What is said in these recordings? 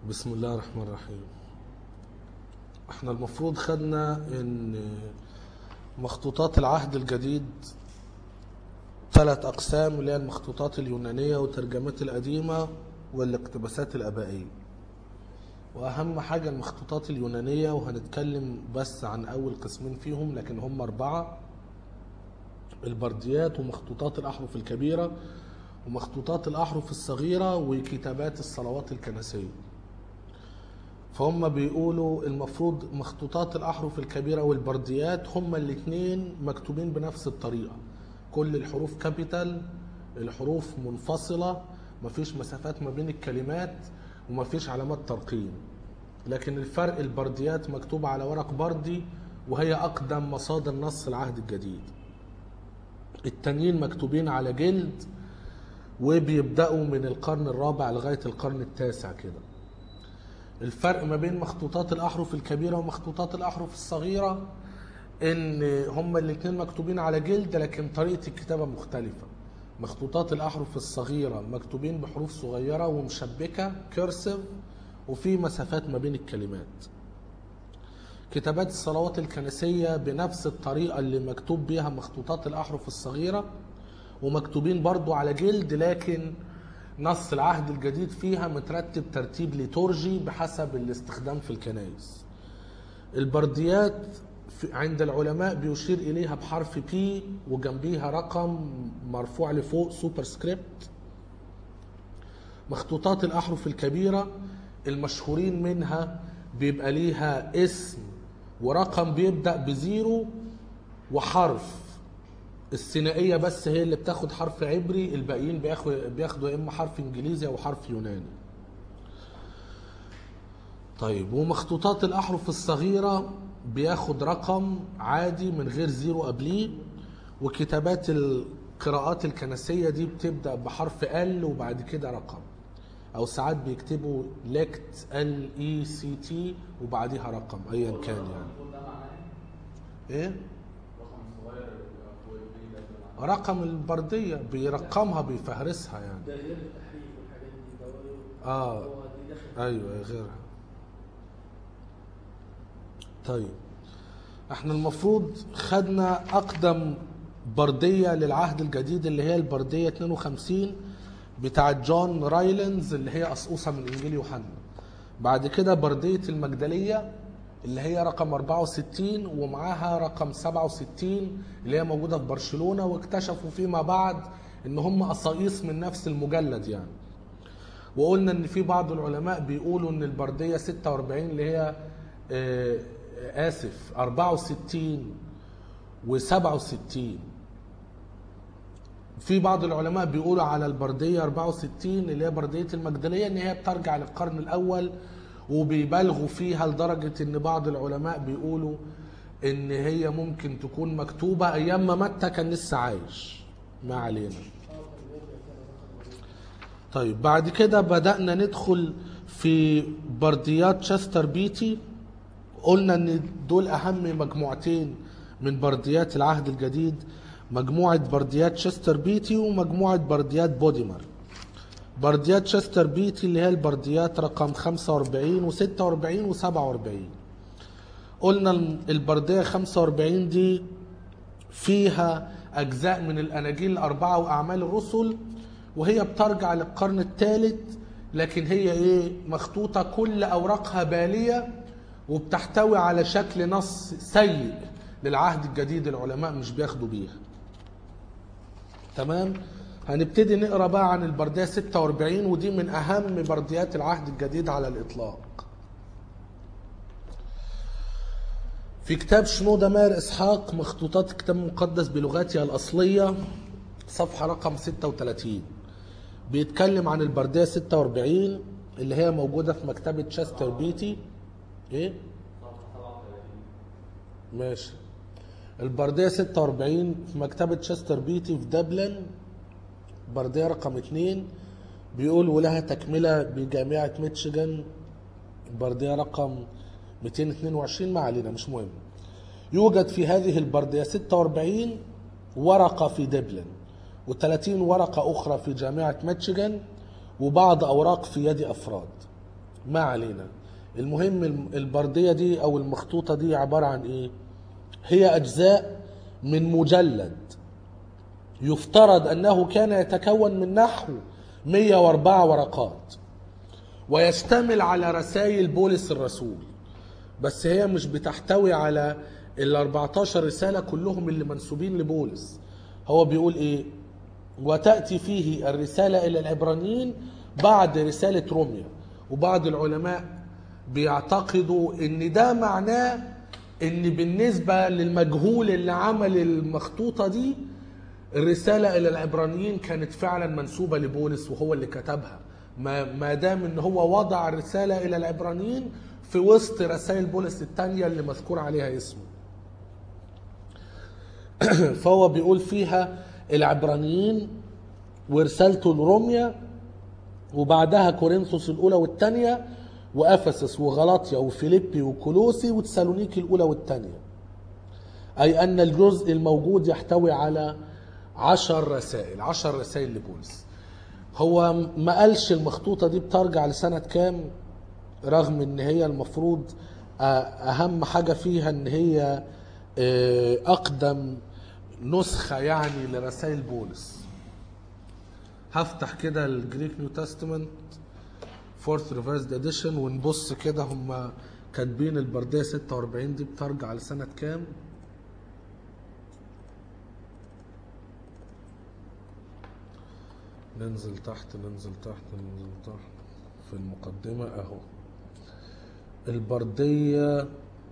بسم الله الرحمن الرحيم احنا المفروض خدنا ان مخطوطات العهد الجديد ثلاث اقسام اللي هي المخطوطات اليونانيه والترجمات القديمه والاقتباسات الابائيه واهم حاجه المخطوطات اليونانيه وهنتكلم بس عن اول قسمين فيهم لكن هم اربعه البرديات ومخطوطات الاحرف الكبيره ومخطوطات الاحرف الصغيره وكتابات الصلوات الكنسيه فهم بيقولوا المفروض مخطوطات الاحرف الكبيره والبرديات هما الاثنين مكتوبين بنفس الطريقه كل الحروف كابيتال الحروف منفصله مفيش مسافات ما بين الكلمات ومفيش علامات ترقيم لكن الفرق البرديات مكتوبه على ورق بردي وهي اقدم مصادر نص العهد الجديد التانيين مكتوبين على جلد وبيبداوا من القرن الرابع لغايه القرن التاسع كده الفرق ما بين مخطوطات الاحرف الكبيره ومخطوطات الاحرف الصغيره ان هما الاثنين مكتوبين على جلد لكن طريقه الكتابه مختلفه مخطوطات الاحرف الصغيره مكتوبين بحروف صغيره ومشبكه كيرسيف وفي مسافات ما بين الكلمات كتابات الصلوات الكنسيه بنفس الطريقه اللي مكتوب بيها مخطوطات الاحرف الصغيره ومكتوبين برضو على جلد لكن نص العهد الجديد فيها مترتب ترتيب ليتورجي بحسب الاستخدام في الكنائس البرديات في- عند العلماء بيشير إليها بحرف بي وجنبيها رقم مرفوع لفوق سوبر سكريبت مخطوطات الأحرف الكبيرة المشهورين منها بيبقى ليها اسم ورقم بيبدأ بزيرو وحرف الثنائية بس هي اللي بتاخد حرف عبري الباقيين بياخدوا بياخدوا يا اما حرف انجليزي او حرف يوناني. طيب ومخطوطات الاحرف الصغيرة بياخد رقم عادي من غير زيرو قبليه وكتابات القراءات الكنسية دي بتبدأ بحرف ال وبعد كده رقم او ساعات بيكتبوا لكت ال اي سي تي وبعديها رقم ايا كان يعني. ايه؟ رقم البردية بيرقمها بيفهرسها يعني ده غير التحريف والحاجات دي ده هو- اه هو دي داخل ايوه غيرها طيب احنا المفروض خدنا اقدم بردية للعهد الجديد اللي هي البردية 52 بتاعة جون رايلنز اللي هي قصقوصة من انجيل يوحنا بعد كده بردية المجدلية اللي هي رقم 64 ومعاها رقم 67 اللي هي موجودة في برشلونة واكتشفوا فيما بعد ان هم قصايص من نفس المجلد يعني وقلنا ان في بعض العلماء بيقولوا ان البرديه 46 اللي هي آه، اسف 64 و67 في بعض العلماء بيقولوا على البرديه 64 اللي هي برديه المجدليه ان هي بترجع للقرن الاول وبيبالغوا فيها لدرجه ان بعض العلماء بيقولوا ان هي ممكن تكون مكتوبه ايام ما متى كان لسه عايش ما علينا طيب بعد كده بدأنا ندخل في برديات تشستر بيتي قلنا ان دول اهم مجموعتين من برديات العهد الجديد مجموعة برديات تشستر بيتي ومجموعة برديات بوديمر برديات تشستر بيتي اللي هي البرديات رقم 45 و46 و47 قلنا البردية 45 دي فيها أجزاء من الأناجيل الأربعة وأعمال الرسل وهي بترجع للقرن الثالث لكن هي إيه مخطوطة كل أوراقها بالية وبتحتوي على شكل نص سيء للعهد الجديد العلماء مش بياخدوا بيها تمام هنبتدي نقرا بقى عن البردية 46 ودي من أهم برديات العهد الجديد على الإطلاق في كتاب شنودة ماهر إسحاق مخطوطات الكتاب المقدس بلغاتها الأصلية صفحة رقم 36 بيتكلم عن البردية 46 اللي هي موجودة في مكتبة تشستر بيتي إيه؟ ماشي البردية 46 في مكتبة تشستر بيتي في دبلن بردية رقم 2 بيقول ولها تكملة بجامعة ميتشيغان بردية رقم 222 ما علينا مش مهم يوجد في هذه البردية 46 ورقة في دبلن و30 ورقة أخرى في جامعة ميتشيغان وبعض أوراق في يد أفراد ما علينا المهم الم- البردية دي أو المخطوطة دي عبارة عن إيه هي أجزاء من مجلد يفترض أنه كان يتكون من نحو 104 ورقات ويشتمل على رسائل بولس الرسول بس هي مش بتحتوي على ال 14 رسالة كلهم اللي منسوبين لبولس هو بيقول ايه وتأتي فيه الرسالة إلى العبرانيين بعد رسالة روميا وبعض العلماء بيعتقدوا ان ده معناه ان بالنسبة للمجهول اللي عمل المخطوطة دي الرسالة إلى العبرانيين كانت فعلا منسوبة لبولس وهو اللي كتبها ما ما دام ان هو وضع الرسالة إلى العبرانيين في وسط رسائل بولس الثانية اللي مذكور عليها اسمه فهو بيقول فيها العبرانيين ورسالته لروميا وبعدها كورنثوس الأولى والثانية وأفسس وغلاطيا وفيليبي وكولوسي وتسالونيكي الأولى والثانية أي أن الجزء الموجود يحتوي على عشر رسائل عشر رسائل لبولس هو ما قالش المخطوطة دي بترجع لسنة كام رغم ان هي المفروض أ- اهم حاجة فيها ان هي آه، اقدم نسخة يعني لرسائل بولس هفتح كده الجريك نيو تestament فورث ريفرسد اديشن ونبص كده هم كاتبين البرديه 46 دي بترجع لسنة كام ننزل تحت ننزل تحت ننزل تحت في المقدمة اهو البردية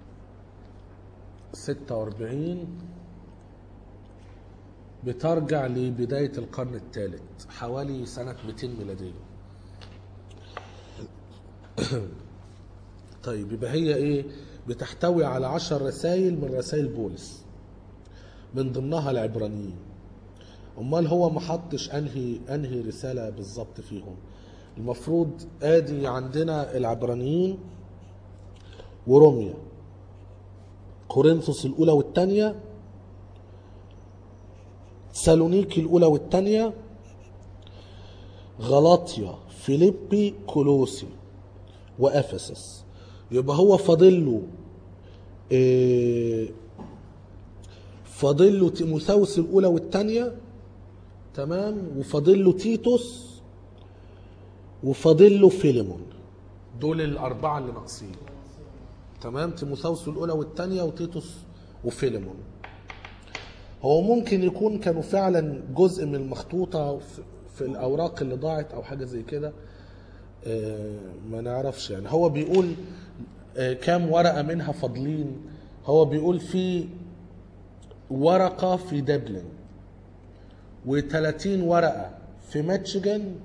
46 بترجع لبداية القرن الثالث حوالي سنة 200 ميلادية طيب يبقى هي ايه بتحتوي على عشر رسائل من رسائل بولس من ضمنها العبرانيين امال هو ما حطش انهي انهي رساله بالظبط فيهم المفروض ادي عندنا العبرانيين وروميا كورنثوس الاولى والثانيه سالونيكي الاولى والثانيه غلاطيا فيليبي كولوسي وافسس يبقى هو فاضل له إيه فاضل له تيموثاوس الاولى والثانيه تمام وفاضل له تيتوس وفاضل له فيليمون دول الاربعه اللي ناقصين تمام تيموثاوس الاولى والثانيه وتيتوس وفيليمون هو ممكن يكون كانوا فعلا جزء من المخطوطه في- في الاوراق اللي ضاعت او حاجه زي كده آه، ما نعرفش يعني هو بيقول آه، كام ورقه منها فاضلين هو بيقول في ورقه في دبلن و30 ورقه في ميتشيجان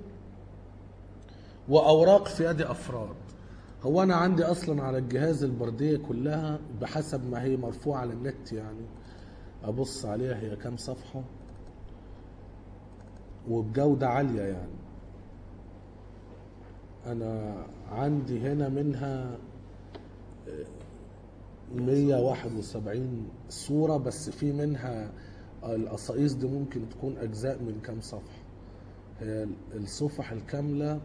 واوراق في يد افراد هو انا عندي اصلا على الجهاز البرديه كلها بحسب ما هي مرفوعه على النت يعني ابص عليها هي كام صفحه وبجوده عاليه يعني انا عندي هنا منها 171 صورة بس في منها القصائص دي ممكن تكون أجزاء من كام صفحة هي الصفح الكاملة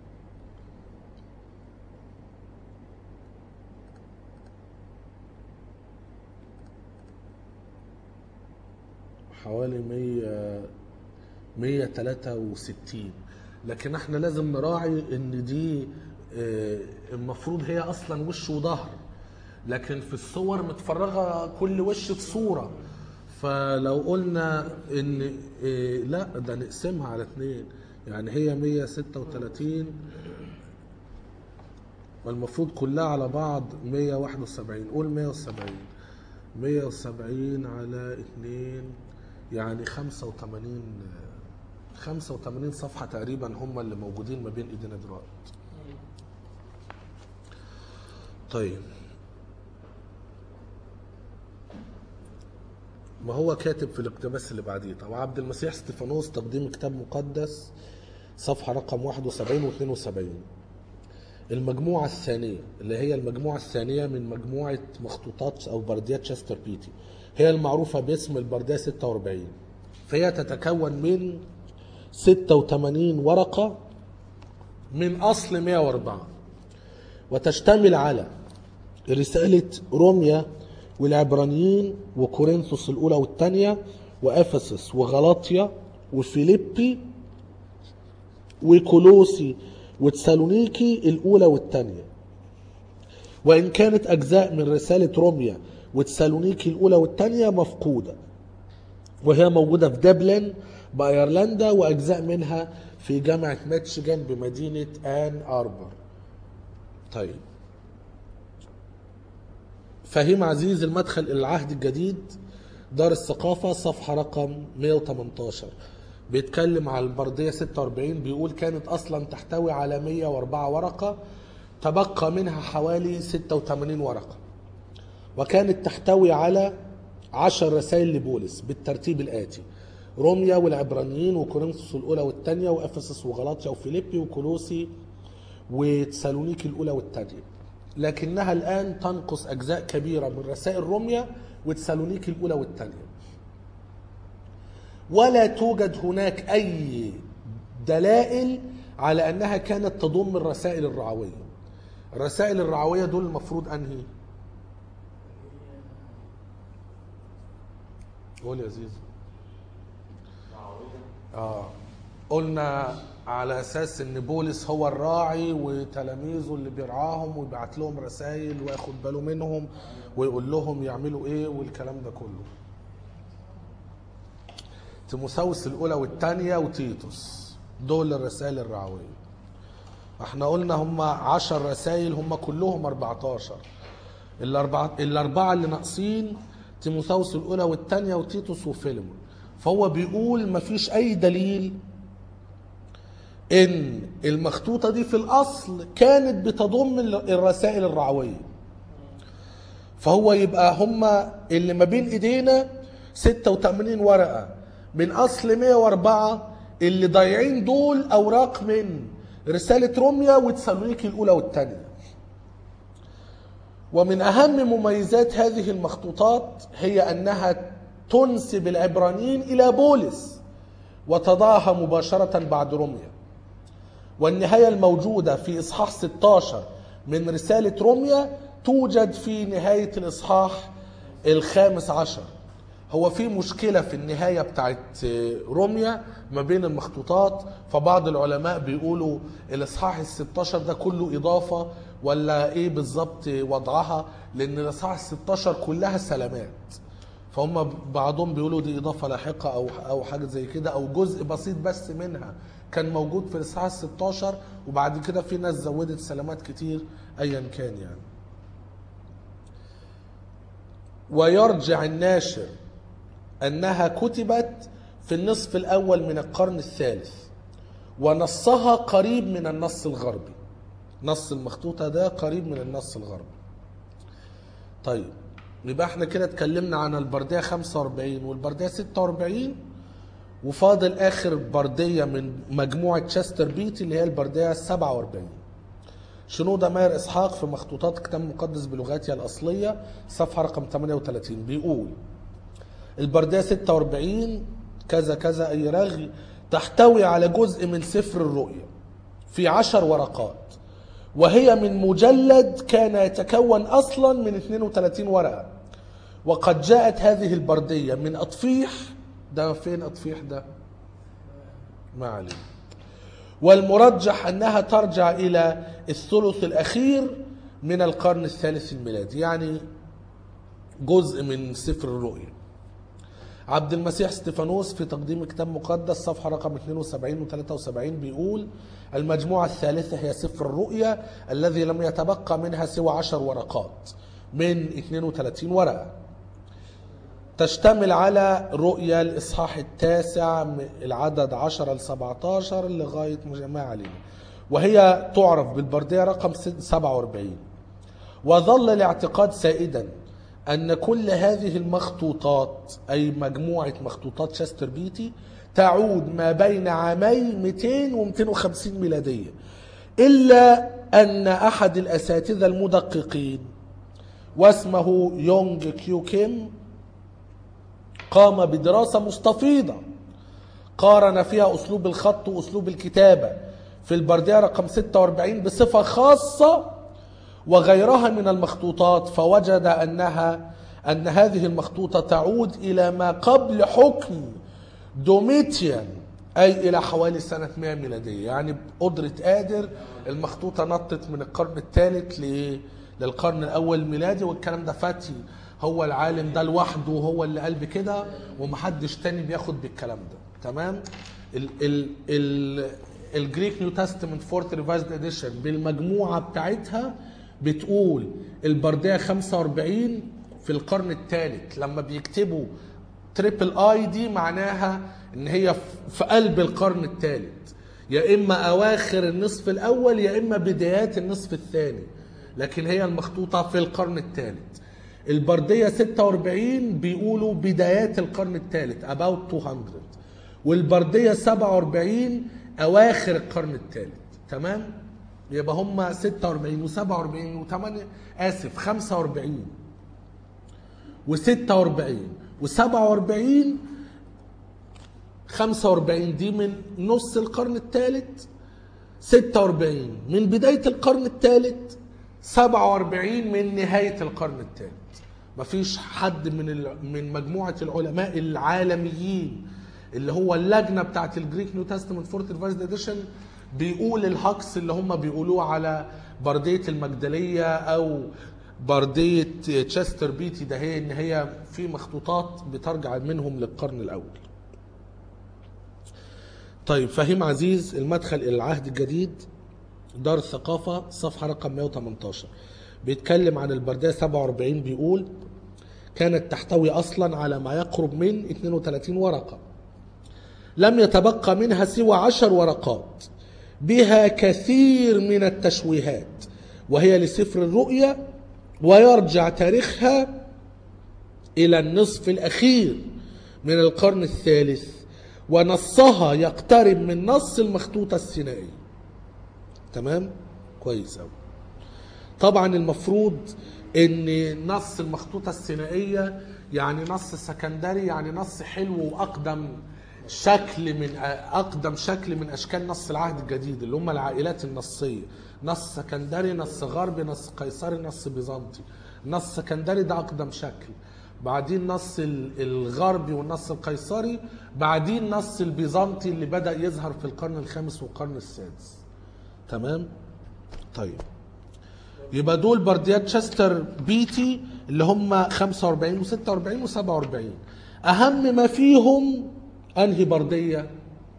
حوالي 100 163 لكن احنا لازم نراعي ان دي آه، المفروض هي اصلا وش وظهر لكن في الصور متفرغه كل وش في صوره فلو قلنا ان آه، لا ده نقسمها على اثنين يعني هي 136 والمفروض كلها على بعض 171 قول 170 170 على 2 يعني 85 85 صفحة تقريبا هم اللي موجودين ما بين ايدينا دلوقتي طيب ما هو كاتب في الاقتباس اللي بعديه طب عبد المسيح ستيفانوس تقديم كتاب مقدس صفحة رقم 71 و 72 المجموعة الثانية اللي هي المجموعة الثانية من مجموعة مخطوطات أو برديات شاستر بيتي هي المعروفة باسم البردية 46 فهي تتكون من 86 ورقة من أصل 104 وتشتمل على رسالة روميا والعبرانيين وكورنثوس الأولى والثانية وأفسس وغلاطيا وفيليبي وكولوسي وتسالونيكي الأولى والثانية وإن كانت أجزاء من رسالة روميا وتسالونيكي الأولى والثانية مفقودة وهي موجودة في دبلن بأيرلندا وأجزاء منها في جامعة ميتشيغان بمدينة آن أربر طيب فهيم عزيز المدخل إلى العهد الجديد دار الثقافة صفحة رقم 118 بيتكلم على البردية 46 بيقول كانت أصلا تحتوي على 104 ورقة تبقى منها حوالي 86 ورقة وكانت تحتوي على عشر رسائل لبولس بالترتيب الآتي روميا والعبرانيين وكورنثوس الأولى والثانية وأفسس وغلاطيا وفيليبي وكولوسي وتسالونيكي الأولى والثانية لكنها الآن تنقص أجزاء كبيرة من رسائل روميا وتسالونيكي الأولى والثانية ولا توجد هناك أي دلائل على أنها كانت تضم الرسائل الرعوية الرسائل الرعوية دول المفروض أنهي قول يا زيزو اه قلنا على اساس ان بولس هو الراعي وتلاميذه اللي بيرعاهم ويبعت لهم رسائل وياخد باله منهم ويقول لهم يعملوا ايه والكلام ده كله تيموثاوس الاولى والثانيه وتيتوس دول الرسائل الرعويه احنا قلنا هم عشر رسائل هم كلهم 14 الأربعة, الأربعة اللي ناقصين تيموثاوس الأولى والثانية وتيتوس وفيلمون فهو بيقول مفيش أي دليل إن المخطوطة دي في الأصل كانت بتضم الرسائل الرعوية فهو يبقى هما اللي ما بين إيدينا 86 ورقة من أصل 104 اللي ضايعين دول أوراق من رسالة روميا وتسالونيكي الأولى والثانية ومن أهم مميزات هذه المخطوطات هي أنها تنسب العبرانيين إلى بولس وتضعها مباشرة بعد روميا والنهاية الموجودة في إصحاح 16 من رسالة روميا توجد في نهاية الإصحاح الخامس عشر هو في مشكلة في النهاية بتاعت روميا ما بين المخطوطات فبعض العلماء بيقولوا الإصحاح ال 16 ده كله إضافة ولا إيه بالظبط وضعها لأن الإصحاح ال 16 كلها سلامات فهم بعضهم بيقولوا دي إضافة لاحقة أو أو حاجة زي كده أو جزء بسيط بس منها كان موجود في الإصحاح ال 16 وبعد كده في ناس زودت سلامات كتير أيا كان يعني ويرجع الناشر أنها كتبت في النصف الأول من القرن الثالث ونصها قريب من النص الغربي نص المخطوطة ده قريب من النص الغربي طيب يبقى احنا كده اتكلمنا عن البردية 45 والبردية 46 وفاضل آخر بردية من مجموعة تشستر بيتي اللي هي البردية 47 شنودة ماير إسحاق في مخطوطات كتاب مقدس بلغاتها الأصلية صفحة رقم 38 بيقول البردية 46 كذا كذا أي رغي تحتوي على جزء من سفر الرؤيا في عشر ورقات وهي من مجلد كان يتكون أصلا من 32 ورقة وقد جاءت هذه البردية من أطفيح ده فين أطفيح ده ما علينا والمرجح أنها ترجع إلى الثلث الأخير من القرن الثالث الميلادي يعني جزء من سفر الرؤيا عبد المسيح ستيفانوس في تقديم كتاب مقدس صفحة رقم 72 و 73 بيقول المجموعة الثالثة هي سفر الرؤيا الذي لم يتبقى منها سوى عشر ورقات من 32 ورقة تشتمل على رؤيا الإصحاح التاسع العدد 10 ل 17 لغاية ما علينا وهي تعرف بالبردية رقم 47 وظل الاعتقاد سائدا أن كل هذه المخطوطات أي مجموعة مخطوطات شاستر بيتي تعود ما بين عامي 200 و 250 ميلادية إلا أن أحد الأساتذة المدققين واسمه يونج كيو كيم قام بدراسة مستفيضة قارن فيها أسلوب الخط وأسلوب الكتابة في البردية رقم 46 بصفة خاصة وغيرها من المخطوطات فوجد انها ان هذه المخطوطه تعود الى ما قبل حكم دوميتيان اي الى حوالي سنه 100 ميلاديه يعني بقدره قادر المخطوطه نطت من القرن الثالث ل- للقرن الاول الميلادي والكلام ده فاتي هو العالم ده لوحده هو اللي قال بكده ومحدش تاني بياخد بالكلام ده تمام ال ال ال الجريك نيو تestament فورت ريفايزد اديشن بالمجموعه بتاعتها بتقول البرديه 45 في القرن الثالث لما بيكتبوا تريبل اي دي معناها ان هي في قلب القرن الثالث يا اما اواخر النصف الاول يا اما بدايات النصف الثاني لكن هي المخطوطه في القرن الثالث البرديه 46 بيقولوا بدايات القرن الثالث about 200 والبرديه 47 اواخر القرن الثالث تمام يبقى هم 46 و47 و8 اسف 45 و46 و47 45 دي من نص القرن الثالث 46 من بداية القرن الثالث 47 من نهاية القرن الثالث مفيش حد من ال- من مجموعة العلماء العالميين اللي هو اللجنة بتاعت الجريك نيو تestament فورت ريفايزد اديشن بيقول الهكس اللي هم بيقولوه على بردية المجدلية أو بردية تشستر بيتي ده هي إن هي في مخطوطات بترجع منهم للقرن الأول طيب فهيم عزيز المدخل الى العهد الجديد دار الثقافة صفحة رقم 118 بيتكلم عن البردية 47 بيقول كانت تحتوي أصلا على ما يقرب من 32 ورقة لم يتبقى منها سوى عشر ورقات بها كثير من التشويهات وهي لسفر الرؤيا ويرجع تاريخها إلى النصف الأخير من القرن الثالث ونصها يقترب من نص المخطوطة السينائية تمام كويس أوي طبعا المفروض ان نص المخطوطة السينائية يعني نص سكندري يعني نص حلو واقدم شكل من اقدم شكل من اشكال نص العهد الجديد اللي هم العائلات النصيه نص سكندري نص غربي نص قيصري نص بيزنطي نص سكندري ده اقدم شكل بعدين نص ال- الغربي والنص القيصري بعدين نص البيزنطي اللي بدا يظهر في القرن الخامس والقرن السادس تمام طيب يبقى دول برديات تشستر بيتي اللي هم 45 و46 و47 اهم ما فيهم انهي برديه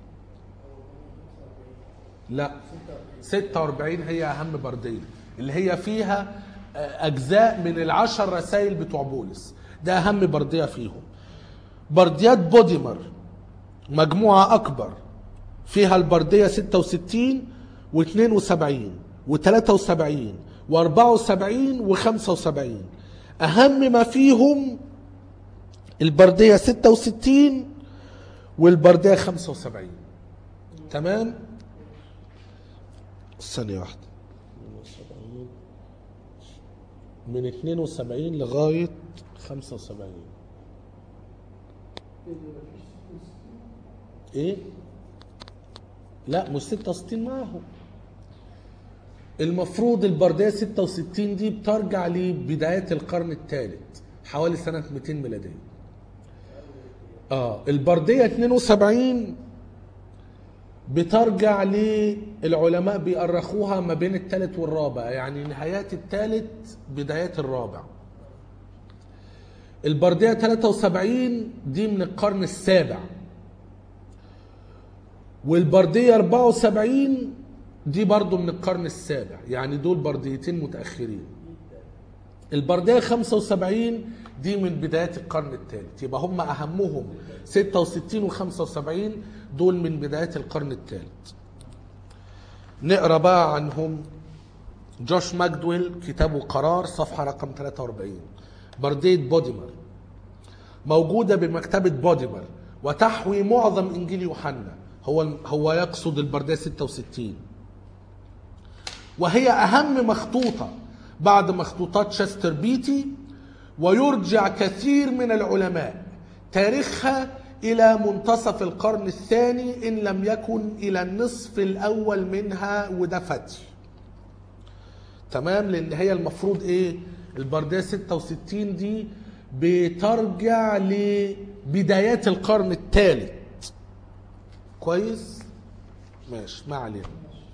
لا 46 هي اهم برديه اللي هي فيها آه، اجزاء من العشر رسائل بتوع بولس ده اهم برديه فيهم برديات بوديمر مجموعه اكبر فيها البرديه 66 و72 و73 و74 و75 اهم ما فيهم البرديه 66 والبرديه 75 تمام ثانيه واحده من 72 لغايه 75 ايه لا مش 66 معاهم المفروض البرديه 66 دي بترجع لبدايات القرن الثالث حوالي سنه 200 ميلاديه اه البرديه 72 بترجع للعلماء بيأرخوها ما بين الثالث والرابع يعني نهايات الثالث بدايات الرابع البردية 73 دي من القرن السابع والبردية 74 دي برضو من القرن السابع يعني دول برديتين متأخرين البردية 75 دي من بدايات القرن الثالث يبقى هم أهمهم 66 و 75 دول من بدايات القرن الثالث نقرا بقى عنهم جوش ماجدويل كتابه قرار صفحة رقم 43 بردية بوديمر موجودة بمكتبة بوديمر وتحوي معظم إنجيل يوحنا هو هو يقصد البردية 66 وهي أهم مخطوطة بعد مخطوطات شستر بيتي ويرجع كثير من العلماء تاريخها إلى منتصف القرن الثاني إن لم يكن إلى النصف الأول منها وده فتي تمام لان هي المفروض ايه البرديه 66 دي بترجع لبدايات القرن الثالث كويس ماشي ما علينا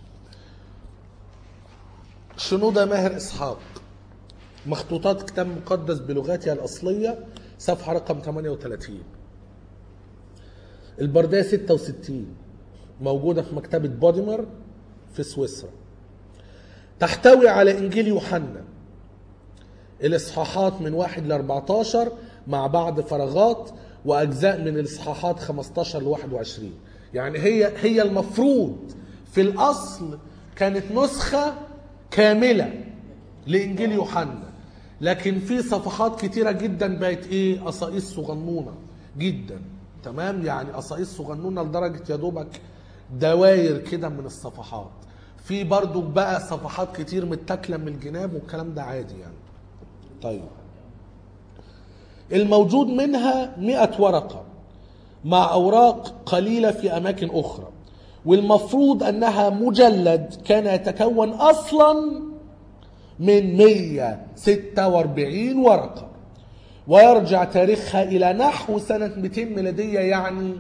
شنودة ماهر اسحاق مخطوطات كتاب مقدس بلغاتها الاصليه صفحه رقم 38 البرديه 66 موجوده في مكتبه بوديمر في سويسرا تحتوي على انجيل يوحنا الاصحاحات من 1 ل 14 مع بعض فراغات واجزاء من الاصحاحات 15 ل 21 يعني هي هي المفروض في الاصل كانت نسخه كامله لانجيل يوحنا لكن في صفحات كتيره جدا بقت ايه قصائص صغنونه جدا تمام يعني قصائص صغنونه لدرجه يا دوبك دواير كده من الصفحات في برضو بقى صفحات كتير متاكله من الجناب والكلام ده عادي يعني طيب الموجود منها مئة ورقة مع أوراق قليلة في أماكن أخرى والمفروض أنها مجلد كان يتكون أصلا من 146 ورقة ويرجع تاريخها إلى نحو سنة 200 ميلادية يعني 200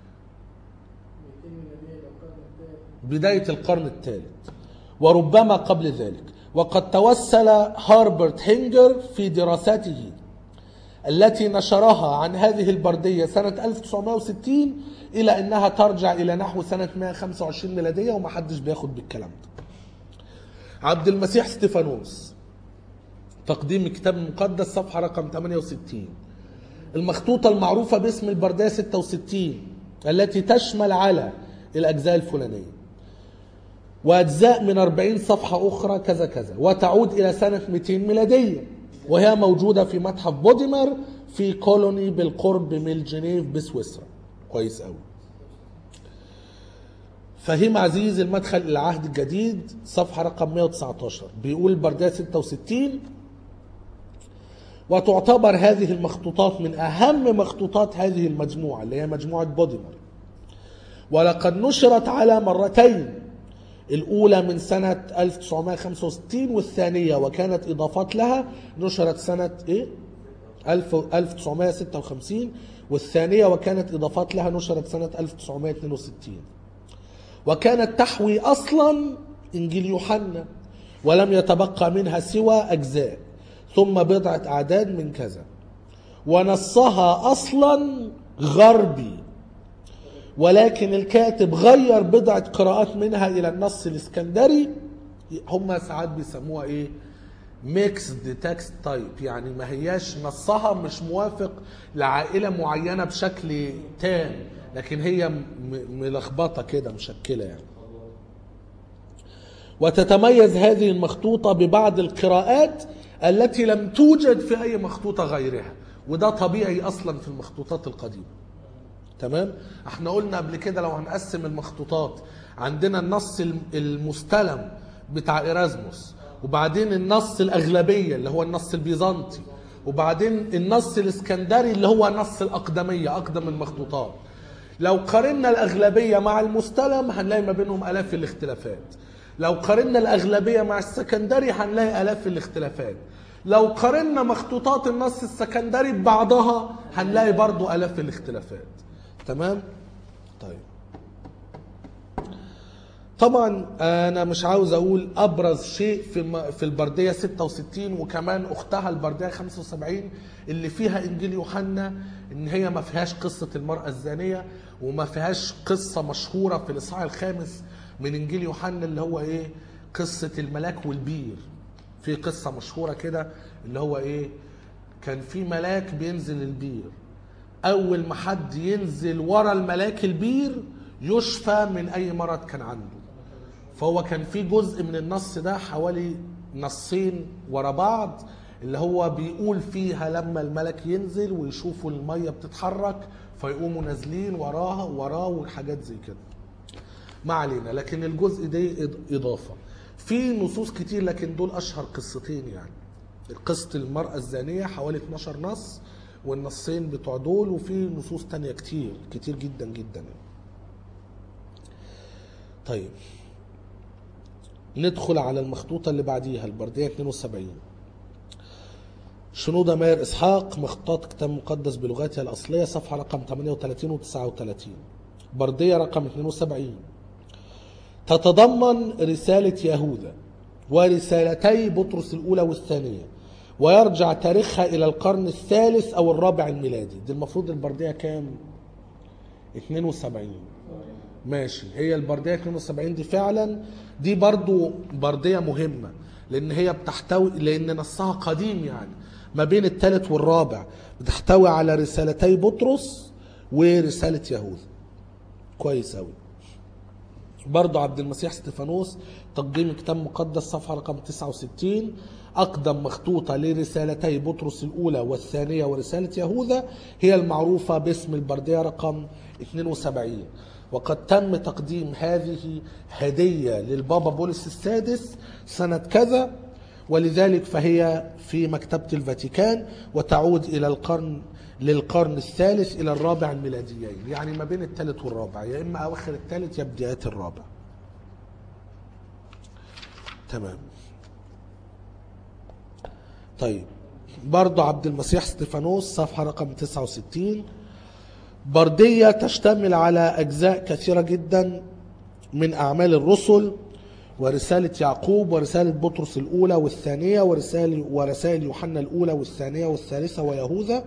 ميلادية لو كان الثالث بداية القرن الثالث وربما قبل ذلك وقد توسل هاربرت هينجر في دراساته التي نشرها عن هذه البردية سنة 1960 إلى أنها ترجع إلى نحو سنة 125 ميلادية ومحدش بياخد بالكلام ده عبد المسيح ستيفانوس تقديم الكتاب المقدس صفحة رقم 68 المخطوطة المعروفة باسم البردية 66 التي تشمل على الأجزاء الفلانية وأجزاء من 40 صفحة أخرى كذا كذا وتعود إلى سنة 200 ميلادية وهي موجودة في متحف بوديمر في كولوني بالقرب من جنيف بسويسرا كويس قوي فهيم عزيز المدخل إلى العهد الجديد صفحة رقم 119 بيقول بردية 66 وتعتبر هذه المخطوطات من أهم مخطوطات هذه المجموعة اللي هي مجموعة بوديمر ولقد نشرت على مرتين الأولى من سنة 1965 والثانية وكانت إضافات لها نشرت سنة إيه؟ 1000 1956 والثانية وكانت إضافات لها نشرت سنة 1962 وكانت تحوي أصلا إنجيل يوحنا ولم يتبقى منها سوى أجزاء ثم بضعة أعداد من كذا ونصها أصلا غربي ولكن الكاتب غير بضعة قراءات منها إلى النص الإسكندري هم ساعات بيسموها إيه ميكسد تكست تايب يعني ما هياش نصها مش موافق لعائلة معينة بشكل تام لكن هي م- ملخبطة كده مشكلة يعني وتتميز هذه المخطوطة ببعض القراءات التي لم توجد في أي مخطوطة غيرها وده طبيعي أصلا في المخطوطات القديمة تمام احنا قلنا قبل كده لو هنقسم المخطوطات عندنا النص الم- المستلم بتاع إيرازموس وبعدين النص الأغلبية اللي هو النص البيزنطي وبعدين النص الإسكندري اللي هو نص الأقدمية أقدم المخطوطات لو قارنا الأغلبية مع المستلم هنلاقي ما بينهم آلاف الاختلافات لو قارنا الأغلبية مع السكندري هنلاقي آلاف الاختلافات لو قارنا مخطوطات النص السكندري ببعضها هنلاقي برضو آلاف الاختلافات تمام طيب طبعا انا مش عاوز اقول ابرز شيء في الم- في البرديه 66 وكمان اختها البرديه 75 اللي فيها انجيل يوحنا ان هي ما فيهاش قصه المراه الزانيه وما فيهاش قصه مشهوره في الاصحاح الخامس من انجيل يوحنا اللي هو ايه قصه الملاك والبير في قصه مشهوره كده اللي هو ايه كان في ملاك بينزل البير اول ما حد ينزل ورا الملاك البير يشفى من اي مرض كان عنده فهو كان في جزء من النص ده حوالي نصين ورا بعض اللي هو بيقول فيها لما الملك ينزل ويشوفوا المية بتتحرك فيقوموا نازلين وراها وراه وحاجات زي كده ما علينا لكن الجزء ده إض- إضافة في نصوص كتير لكن دول أشهر قصتين يعني قصة المرأة الزانية حوالي 12 نص والنصين بتوع دول وفي نصوص تانية كتير كتير جدا جدا طيب ندخل على المخطوطة اللي بعديها البردية 72 شنودة ماهر إسحاق مخطوطات كتاب مقدس بلغاتها الأصلية صفحة رقم 38 و 39 بردية رقم 72 تتضمن رسالة يهوذا ورسالتي بطرس الأولى والثانية ويرجع تاريخها إلى القرن الثالث أو الرابع الميلادي دي المفروض البردية كام؟ 72 ماشي هي البردية 72 دي فعلا دي برضو بردية مهمة لأن هي بتحتوي لأن نصها قديم يعني ما بين الثالث والرابع بتحتوي على رسالتي بطرس ورسالة يهوذا كويس أوي برضو عبد المسيح ستيفانوس تقديم كتاب مقدس صفحة رقم 69 أقدم مخطوطة لرسالتي بطرس الأولى والثانية ورسالة يهوذا هي المعروفة باسم البردية رقم 72 وقد تم تقديم هذه هدية للبابا بولس السادس سنة كذا ولذلك فهي في مكتبة الفاتيكان وتعود إلى القرن للقرن الثالث إلى الرابع الميلاديين يعني ما بين الثالث والرابع يا إما أواخر الثالث يا بدايات الرابع تمام طيب برضو عبد المسيح ستيفانوس صفحة رقم 69 بردية تشتمل على أجزاء كثيرة جدا من أعمال الرسل ورسالة يعقوب ورسالة بطرس الأولى والثانية ورسالة ورسائل يوحنا الأولى والثانية والثالثة ويهوذا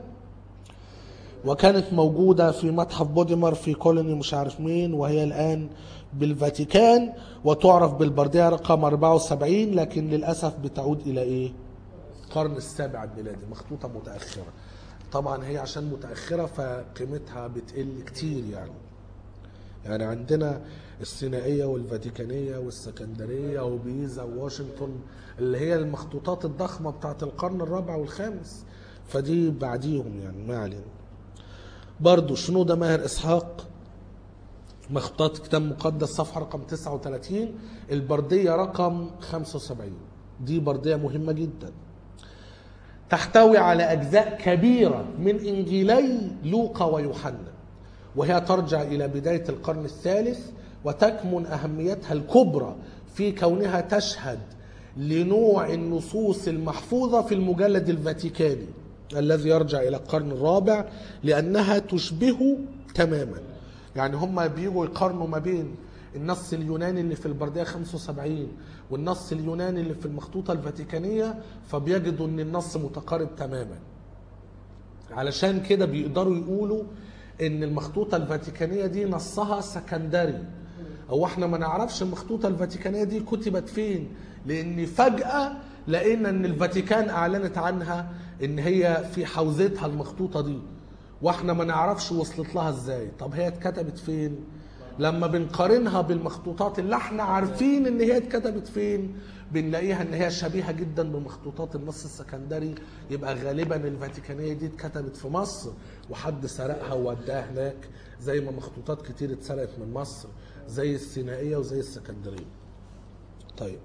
وكانت موجودة في متحف بوديمر في كولوني مش عارف مين وهي الآن بالفاتيكان وتعرف بالبردية رقم 74 لكن للأسف بتعود إلى إيه؟ القرن السابع الميلادي مخطوطة متأخرة طبعا هي عشان متأخرة فقيمتها بتقل كتير يعني يعني عندنا السينائية والفاتيكانية والسكندرية وبيزا وواشنطن اللي هي المخطوطات الضخمة بتاعت القرن الرابع والخامس فدي بعديهم يعني ما علينا برضو شنودة ماهر إسحاق مخطوطات كتاب مقدس صفحة رقم 39 البردية رقم 75 دي بردية مهمة جدا تحتوي على أجزاء كبيرة من إنجيلي لوقا ويوحنا وهي ترجع إلى بداية القرن الثالث وتكمن أهميتها الكبرى في كونها تشهد لنوع النصوص المحفوظة في المجلد الفاتيكاني الذي يرجع إلى القرن الرابع لأنها تشبهه تماما يعني هم بيجوا يقارنوا ما بين النص اليوناني اللي في البردية 75 والنص اليوناني اللي في المخطوطة الفاتيكانية فبيجدوا ان النص متقارب تماما علشان كده بيقدروا يقولوا ان المخطوطة الفاتيكانية دي نصها سكندري او احنا ما نعرفش المخطوطة الفاتيكانية دي كتبت فين لان فجأة لقينا ان الفاتيكان اعلنت عنها ان هي في حوزتها المخطوطة دي واحنا ما نعرفش وصلت لها ازاي طب هي اتكتبت فين لما بنقارنها بالمخطوطات اللي احنا عارفين ان هي اتكتبت فين بنلاقيها ان هي شبيهه جدا بمخطوطات النص السكندري يبقى غالبا الفاتيكانيه دي اتكتبت في مصر وحد سرقها ووداها هناك زي ما مخطوطات كتير اتسرقت من مصر زي السينائيه وزي السكندريه. طيب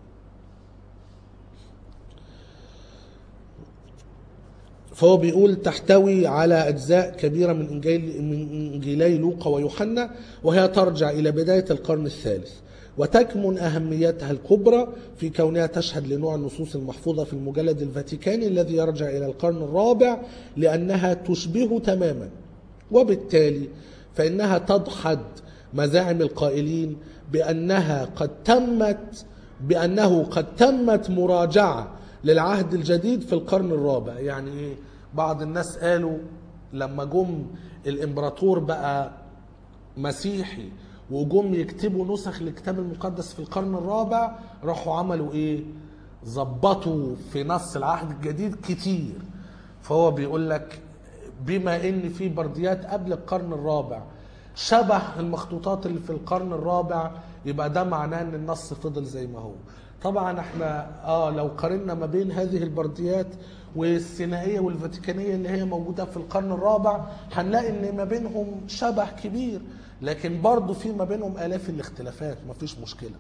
فهو بيقول تحتوي على أجزاء كبيرة من إنجيل من إنجيلي لوقا ويوحنا وهي ترجع إلى بداية القرن الثالث وتكمن أهميتها الكبرى في كونها تشهد لنوع النصوص المحفوظة في المجلد الفاتيكاني الذي يرجع إلى القرن الرابع لأنها تشبهه تماما وبالتالي فإنها تدحض مزاعم القائلين بأنها قد تمت بأنه قد تمت مراجعة للعهد الجديد في القرن الرابع يعني ايه بعض الناس قالوا لما جم الامبراطور بقى مسيحي وجم يكتبوا نسخ الكتاب المقدس في القرن الرابع راحوا عملوا ايه ظبطوا في نص العهد الجديد كتير فهو بيقول لك بما ان في برديات قبل القرن الرابع شبه المخطوطات اللي في القرن الرابع يبقى ده معناه ان النص فضل زي ما هو طبعا احنا اه لو قارنا ما بين هذه البرديات والسينائيه والفاتيكانيه اللي هي موجوده في القرن الرابع هنلاقي ان ما بينهم شبه كبير لكن برضه في ما بينهم الاف الاختلافات مفيش مشكله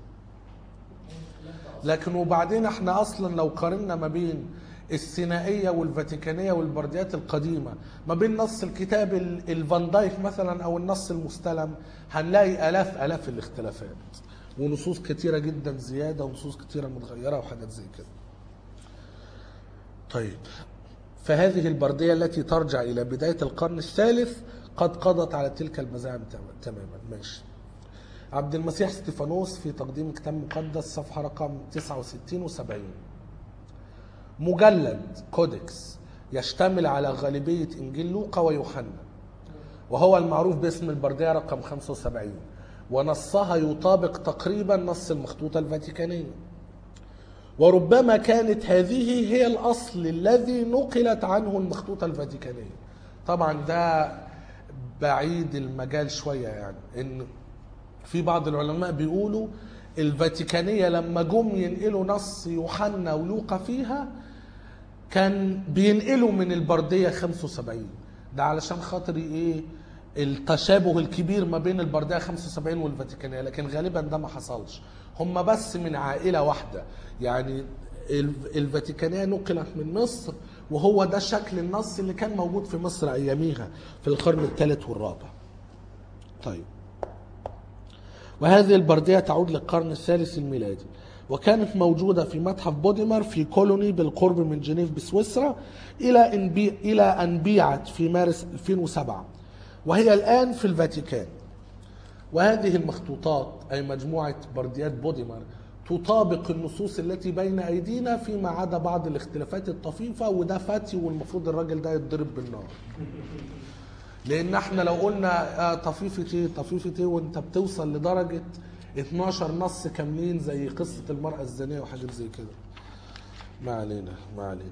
لكن وبعدين احنا اصلا لو قارنا ما بين السينائيه والفاتيكانيه والبرديات القديمه ما بين نص الكتاب ال- الفان دايك مثلا او النص المستلم هنلاقي الاف الاف الاختلافات ونصوص كتيرة جدا زيادة ونصوص كتيرة متغيرة وحاجات زي كده طيب فهذه البردية التي ترجع إلى بداية القرن الثالث قد قضت على تلك المزاعم تم- تماما ماشي عبد المسيح ستيفانوس في تقديم كتاب مقدس صفحة رقم 69 و 70 مجلد كودكس يشتمل على غالبية إنجيل لوقا ويوحنا وهو المعروف باسم البردية رقم 75 ونصها يطابق تقريبا نص المخطوطة الفاتيكانية وربما كانت هذه هي الأصل الذي نقلت عنه المخطوطة الفاتيكانية طبعا ده بعيد المجال شوية يعني إن في بعض العلماء بيقولوا الفاتيكانية لما جم ينقلوا نص يوحنا ولوقا فيها كان بينقلوا من البردية 75 ده علشان خاطر ايه التشابه الكبير ما بين البردية 75 والفاتيكانية لكن غالبا ده ما حصلش هم بس من عائلة واحدة يعني ال- الفاتيكانية نقلت من مصر وهو ده شكل النص اللي كان موجود في مصر اياميها في القرن الثالث والرابع طيب وهذه البردية تعود للقرن الثالث الميلادي وكانت موجودة في متحف بوديمر في كولوني بالقرب من جنيف بسويسرا إلى أن بي إلى أن بيعت في مارس 2007 وهي الآن في الفاتيكان وهذه المخطوطات أي مجموعة برديات بوديمر تطابق النصوص التي بين أيدينا فيما عدا بعض الاختلافات الطفيفة وده فاتي والمفروض الراجل ده يتضرب بالنار لان احنا لو قلنا آه طفيفه ايه طفيفه ايه وانت بتوصل لدرجه 12 نص كاملين زي قصه المراه الزانيه وحاجات زي كده ما علينا ما علينا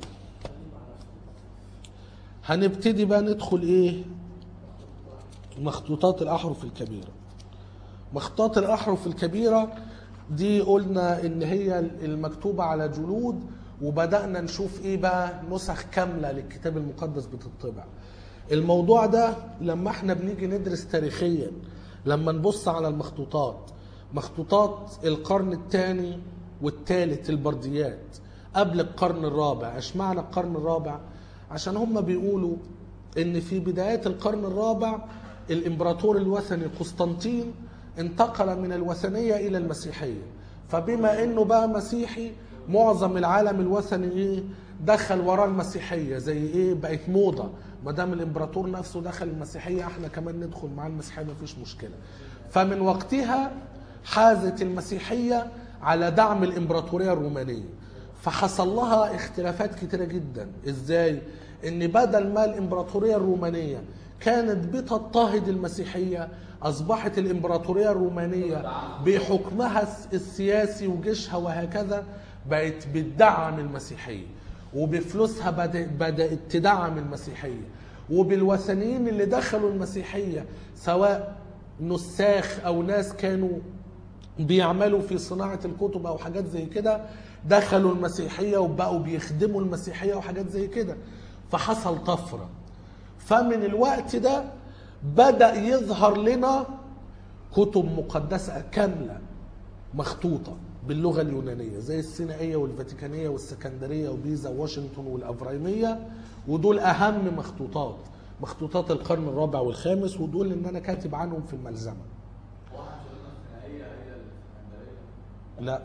هنبتدي بقى ندخل ايه مخطوطات الاحرف الكبيره مخطوطات الاحرف الكبيره دي قلنا ان هي المكتوبه على جلود وبدانا نشوف ايه بقى نسخ كامله للكتاب المقدس بتطبع الموضوع ده لما احنا بنيجي ندرس تاريخيا لما نبص على المخطوطات مخطوطات القرن الثاني والثالث البرديات قبل القرن الرابع اشمعنى القرن الرابع عشان هم بيقولوا ان في بدايات القرن الرابع الامبراطور الوثني قسطنطين انتقل من الوثنيه الى المسيحيه فبما انه بقى مسيحي معظم العالم الوثني ايه دخل وراه المسيحيه زي ايه بقت موضه ما دام الامبراطور نفسه دخل المسيحيه احنا كمان ندخل مع المسيحيه مفيش مشكله فمن وقتها حازت المسيحيه على دعم الامبراطوريه الرومانيه فحصل لها اختلافات كتيره جدا ازاي ان بدل ما الامبراطوريه الرومانيه كانت بتضطهد المسيحيه اصبحت الامبراطوريه الرومانيه بحكمها السياسي وجيشها وهكذا بقت بتدعم المسيحيه وبفلوسها بدأ- بدات تدعم المسيحيه وبالوثنيين اللي دخلوا المسيحيه سواء نساخ او ناس كانوا بيعملوا في صناعة الكتب أو حاجات زي كده دخلوا المسيحية وبقوا بيخدموا المسيحية وحاجات زي كده فحصل طفرة فمن الوقت ده بدأ يظهر لنا كتب مقدسة كاملة مخطوطة باللغة اليونانية زي السينائية والفاتيكانية والسكندرية وبيزا واشنطن والأفرايمية ودول أهم مخطوطات مخطوطات القرن الرابع والخامس ودول اللي أنا كاتب عنهم في الملزمة لا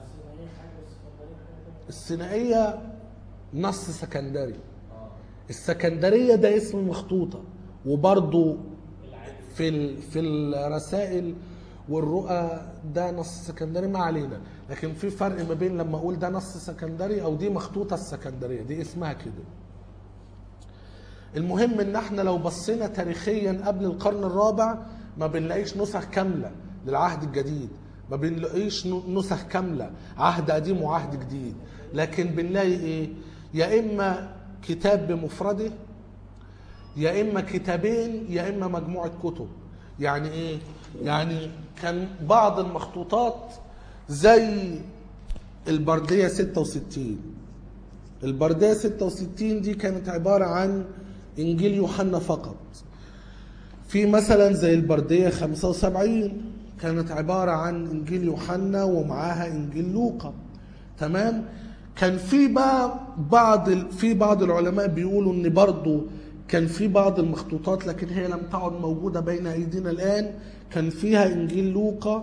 السينائية نص سكندري السكندرية ده اسم مخطوطة وبرضو في ال... في الرسائل والرؤى ده نص سكندري ما علينا لكن في فرق ما بين لما اقول ده نص سكندري او دي مخطوطة السكندرية دي اسمها كده المهم ان احنا لو بصينا تاريخيا قبل القرن الرابع ما بنلاقيش نسخ كاملة للعهد الجديد ما بنلاقيش نسخ كاملة عهد قديم وعهد جديد لكن بنلاقي ايه يا اما كتاب بمفرده يا اما كتابين يا اما مجموعه كتب يعني ايه يعني كان بعض المخطوطات زي البرديه 66 البرديه 66 دي كانت عباره عن انجيل يوحنا فقط في مثلا زي البرديه 75 كانت عباره عن انجيل يوحنا ومعاها انجيل لوقا تمام كان في بقى بعض ال- في بعض العلماء بيقولوا ان برضو كان في بعض المخطوطات لكن هي لم تعد موجوده بين ايدينا الان كان فيها انجيل لوقا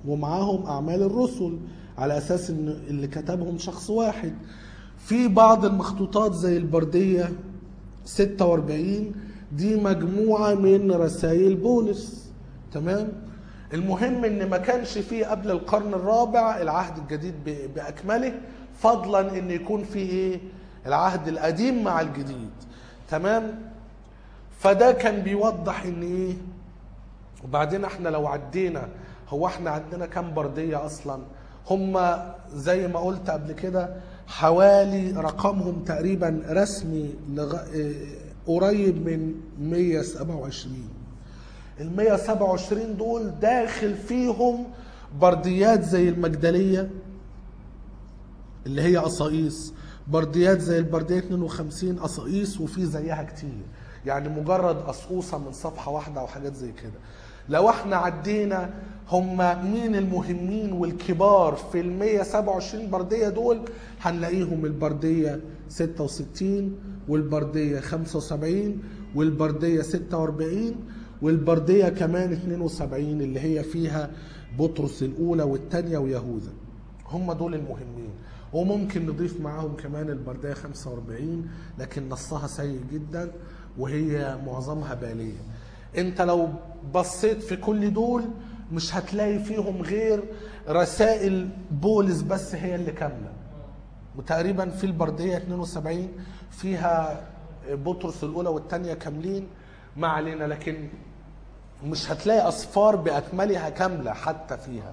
ومعاهم اعمال الرسل على اساس ان اللي كتبهم شخص واحد في بعض المخطوطات زي البرديه 46 دي مجموعه من رسائل بولس تمام المهم ان ما كانش فيه قبل القرن الرابع العهد الجديد ب- باكمله فضلا ان يكون فيه ايه العهد القديم مع الجديد تمام فده كان بيوضح ان ايه وبعدين احنا لو عدينا هو احنا عندنا كام بردية اصلا هم زي ما قلت قبل كده حوالي رقمهم تقريبا رسمي لغ... اه، قريب من 127 ال 127 دول داخل فيهم برديات زي المجدليه اللي هي قصاقيس برديات زي البرديه 52 قصاقيس وفي زيها كتير يعني مجرد قصقوصه من صفحه واحده او حاجات زي كده لو احنا عدينا هم مين المهمين والكبار في ال 127 برديه دول هنلاقيهم البرديه 66 والبرديه 75 والبرديه 46 والبرديه كمان 72 اللي هي فيها بطرس الاولى والثانيه ويهوذا هم دول المهمين وممكن نضيف معاهم كمان البردية 45 لكن نصها سيء جدا وهي معظمها بالية انت لو بصيت في كل دول مش هتلاقي فيهم غير رسائل بولس بس هي اللي كاملة وتقريبا في البردية 72 فيها بطرس الأولى والثانية كاملين ما علينا لكن مش هتلاقي أصفار بأكملها كاملة حتى فيها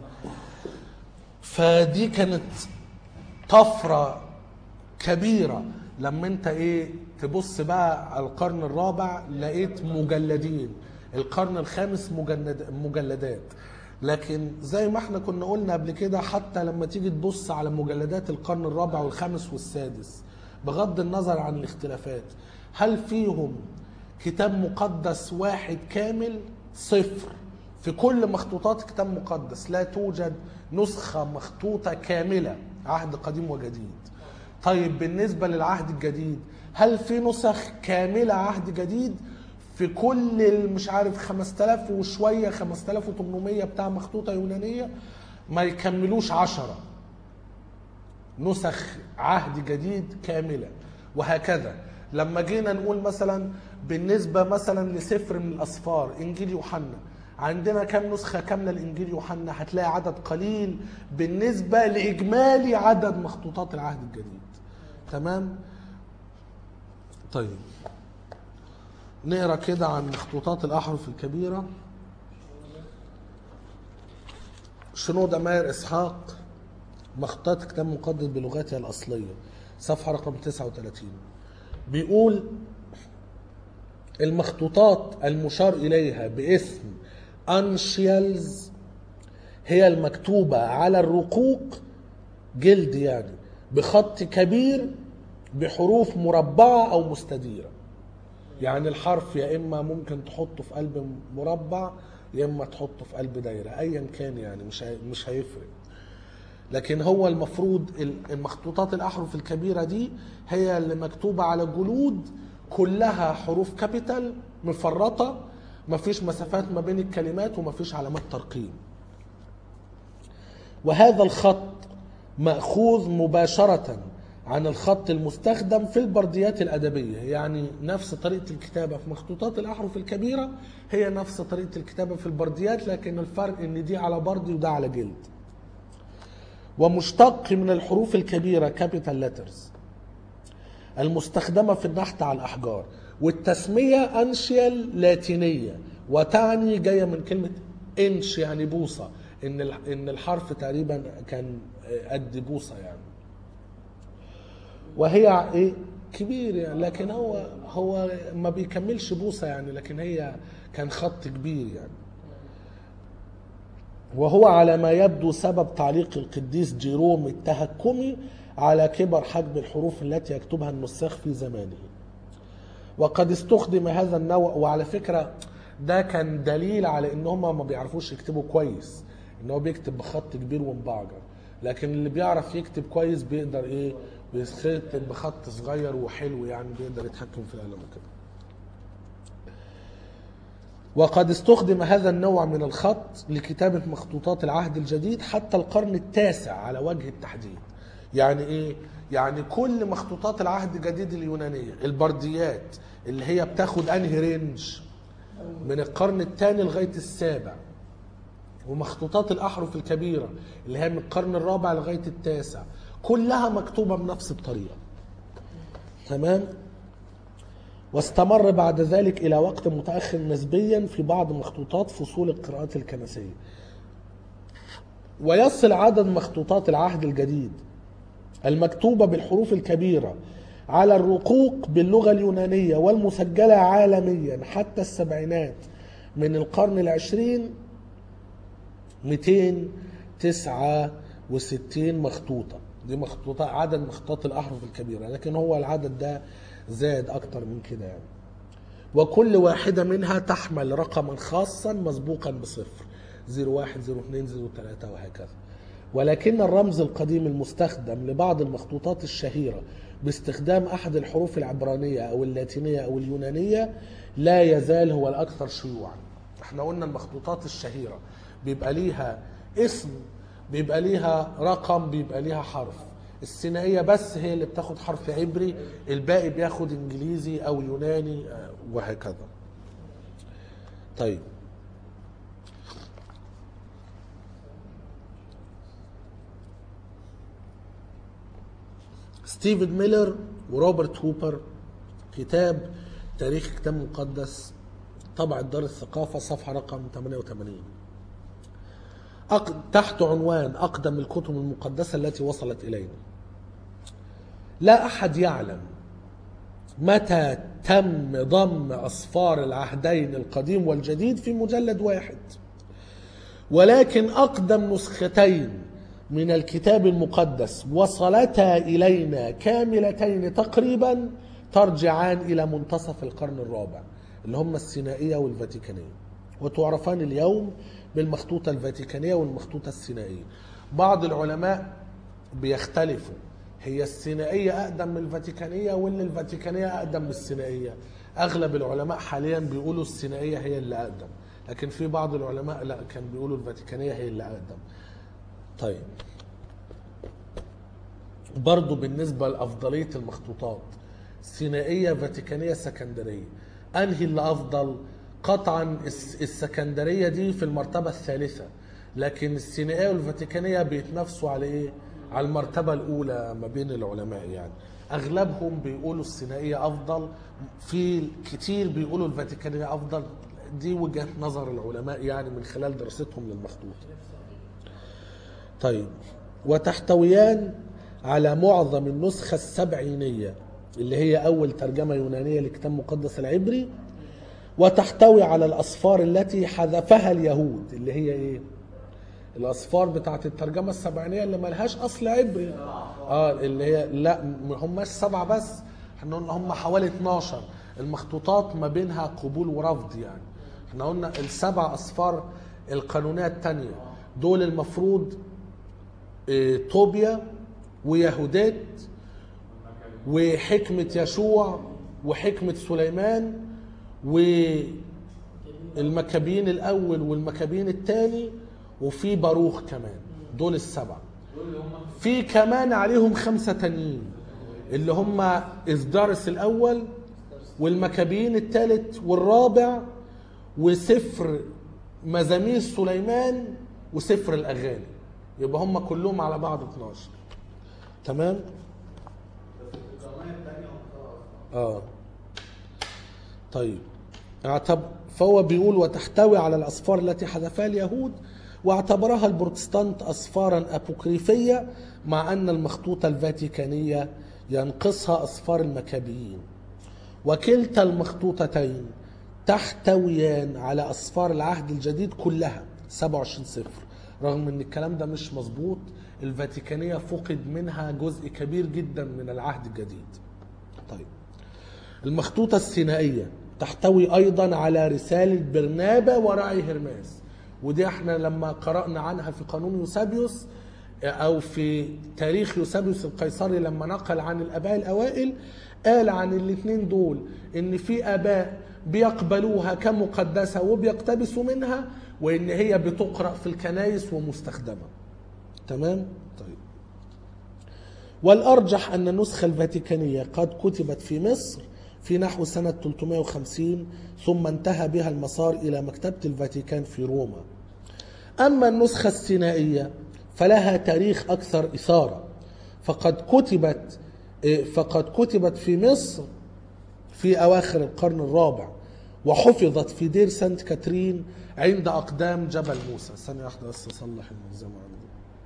فدي كانت طفرة كبيرة لما انت ايه تبص بقى على القرن الرابع لقيت مجلدين القرن الخامس مجلد مجلدات لكن زي ما احنا كنا قلنا قبل كده حتى لما تيجي تبص على مجلدات القرن الرابع والخامس والسادس بغض النظر عن الاختلافات هل فيهم كتاب مقدس واحد كامل صفر في كل مخطوطات كتاب مقدس لا توجد نسخة مخطوطة كاملة عهد قديم وجديد طيب بالنسبة للعهد الجديد هل في نسخ كاملة عهد جديد في كل ال- مش عارف 5000 وشوية 5800 بتاع مخطوطة يونانية ما يكملوش عشرة نسخ عهد جديد كاملة وهكذا لما جينا نقول مثلا بالنسبة مثلا لسفر من الأسفار إنجيل يوحنا عندنا كم نسخة كاملة لإنجيل يوحنا هتلاقي عدد قليل بالنسبة لإجمالي عدد مخطوطات العهد الجديد تمام طيب نقرا كده عن مخطوطات الأحرف الكبيرة شنودة ماير إسحاق مخطوطات كتاب مقدس بلغتها الأصلية صفحة رقم 39 بيقول المخطوطات المشار إليها باسم أنشيالز هي المكتوبة على الرقوق جلد يعني بخط كبير بحروف مربعة أو مستديرة يعني الحرف يا إما ممكن تحطه في قلب مربع يا إما تحطه في قلب دايرة أيا كان يعني مش هي- مش هيفرق لكن هو المفروض ال- المخطوطات الأحرف الكبيرة دي هي اللي مكتوبة على جلود كلها حروف كابيتال مفرطة مفيش مسافات ما بين الكلمات ومفيش علامات ترقيم وهذا الخط مأخوذ مباشرة عن الخط المستخدم في البرديات الأدبية يعني نفس طريقة الكتابة في مخطوطات الأحرف الكبيرة هي نفس طريقة الكتابة في البرديات لكن الفرق إن دي على بردي وده على جلد ومشتق من الحروف الكبيرة كابيتال ليترز المستخدمة في النحت على الأحجار والتسمية أنشيال لاتينية وتعني جاية من كلمة إنش يعني بوصة إن الح- إن الحرف تقريبا كان قد بوصة يعني وهي إيه كبير يعني لكن هو هو ما بيكملش بوصة يعني لكن هي كان خط كبير يعني وهو على ما يبدو سبب تعليق القديس جيروم التهكمي على كبر حجم الحروف التي يكتبها النساخ في زمانه وقد استخدم هذا النوع وعلى فكرة ده كان دليل على ان هم ما بيعرفوش يكتبوا كويس ان هو بيكتب بخط كبير ومبعجر لكن اللي بيعرف يكتب كويس بيقدر ايه بيكتب بخط صغير وحلو يعني بيقدر يتحكم في القلم كده وقد استخدم هذا النوع من الخط لكتابة مخطوطات العهد الجديد حتى القرن التاسع على وجه التحديد يعني ايه؟ يعني كل مخطوطات العهد الجديد اليونانية البرديات اللي هي بتاخد انهي رينج من القرن الثاني لغاية السابع ومخطوطات الأحرف الكبيرة اللي هي من القرن الرابع لغاية التاسع كلها مكتوبة بنفس الطريقة تمام واستمر بعد ذلك إلى وقت متأخر نسبيا في بعض مخطوطات فصول القراءات الكنسية ويصل عدد مخطوطات العهد الجديد المكتوبة بالحروف الكبيرة على الرقوق باللغة اليونانية والمسجلة عالميا حتى السبعينات من القرن العشرين 269 مخطوطة دي مخطوطة عدد مخطوطات الأحرف الكبيرة لكن هو العدد ده زاد أكتر من كده يعني وكل واحدة منها تحمل رقما خاصا مسبوقا بصفر 01 02 03 وهكذا ولكن الرمز القديم المستخدم لبعض المخطوطات الشهيرة باستخدام أحد الحروف العبرانية أو اللاتينية أو اليونانية لا يزال هو الأكثر شيوعا احنا قلنا المخطوطات الشهيرة بيبقى ليها اسم بيبقى ليها رقم بيبقى ليها حرف الثنائية بس هي اللي بتاخد حرف عبري الباقي بياخد انجليزي او يوناني آه، وهكذا طيب ستيفن ميلر وروبرت هوبر كتاب تاريخ كتاب مقدس طبعة دار الثقافة صفحة رقم 88 أق... تحت عنوان أقدم الكتب المقدسة التي وصلت إلينا لا أحد يعلم متى تم ضم أصفار العهدين القديم والجديد في مجلد واحد ولكن أقدم نسختين من الكتاب المقدس وصلتا إلينا كاملتين تقريبا ترجعان إلى منتصف القرن الرابع اللي هم السينائية والفاتيكانية وتعرفان اليوم بالمخطوطة الفاتيكانية والمخطوطة السينائية بعض العلماء بيختلفوا هي السينائية أقدم من الفاتيكانية ولا الفاتيكانية أقدم من السينائية أغلب العلماء حاليا بيقولوا السينائية هي اللي أقدم لكن في بعض العلماء لا كان بيقولوا الفاتيكانية هي اللي أقدم طيب برضو بالنسبة لأفضلية المخطوطات سينائية فاتيكانية سكندرية أنهي اللي أفضل قطعا الس- السكندرية دي في المرتبة الثالثة لكن السينائية والفاتيكانية بيتنافسوا على إيه؟ على المرتبة الأولى ما بين العلماء يعني أغلبهم بيقولوا السينائية أفضل في كتير بيقولوا الفاتيكانية أفضل دي وجهة نظر العلماء يعني من خلال دراستهم للمخطوط طيب وتحتويان على معظم النسخة السبعينية اللي هي أول ترجمة يونانية لكتاب مقدس العبري وتحتوي على الأصفار التي حذفها اليهود اللي هي إيه؟ الأصفار بتاعت الترجمة السبعينية اللي ملهاش أصل عبري اه اللي هي لا ما هماش سبعة بس احنا قلنا هم حوالي 12 المخطوطات ما بينها قبول ورفض يعني احنا قلنا السبع أصفار القانونية التانية دول المفروض اه توبيا ويهودات وحكمة يشوع وحكمة سليمان والمكابين الأول والمكابين الثاني وفي باروخ كمان دول السبعة في كمان عليهم خمسة تانيين اللي هم إصدارس الأول والمكابين الثالث والرابع وسفر مزامير سليمان وسفر الأغاني يبقى هم كلهم على بعض 12 تمام؟ اه طيب اعتب فهو بيقول وتحتوي على الاصفار التي حذفها اليهود واعتبرها البروتستانت اصفارا ابوكريفيه مع ان المخطوطه الفاتيكانيه ينقصها اصفار المكابيين وكلتا المخطوطتين تحتويان على اصفار العهد الجديد كلها 27 صفر رغم ان الكلام ده مش مظبوط الفاتيكانيه فقد منها جزء كبير جدا من العهد الجديد طيب المخطوطة السينائية تحتوي أيضا على رسالة برنابا وراعي هرماس ودي احنا لما قرأنا عنها في قانون يوسابيوس او في تاريخ يوسابيوس القيصري لما نقل عن الاباء الاوائل قال عن الاثنين دول ان في اباء بيقبلوها كمقدسه وبيقتبسوا منها وان هي بتقرا في الكنائس ومستخدمه تمام طيب والأرجح أن النسخة الفاتيكانية قد كتبت في مصر في نحو سنة 350 ثم انتهى بها المسار إلى مكتبة الفاتيكان في روما أما النسخة السينائية فلها تاريخ أكثر إثارة فقد كتبت فقد كتبت في مصر في أواخر القرن الرابع وحفظت في دير سانت كاترين عند أقدام جبل موسى ثانية واحدة بس أصلح المنظمة عندي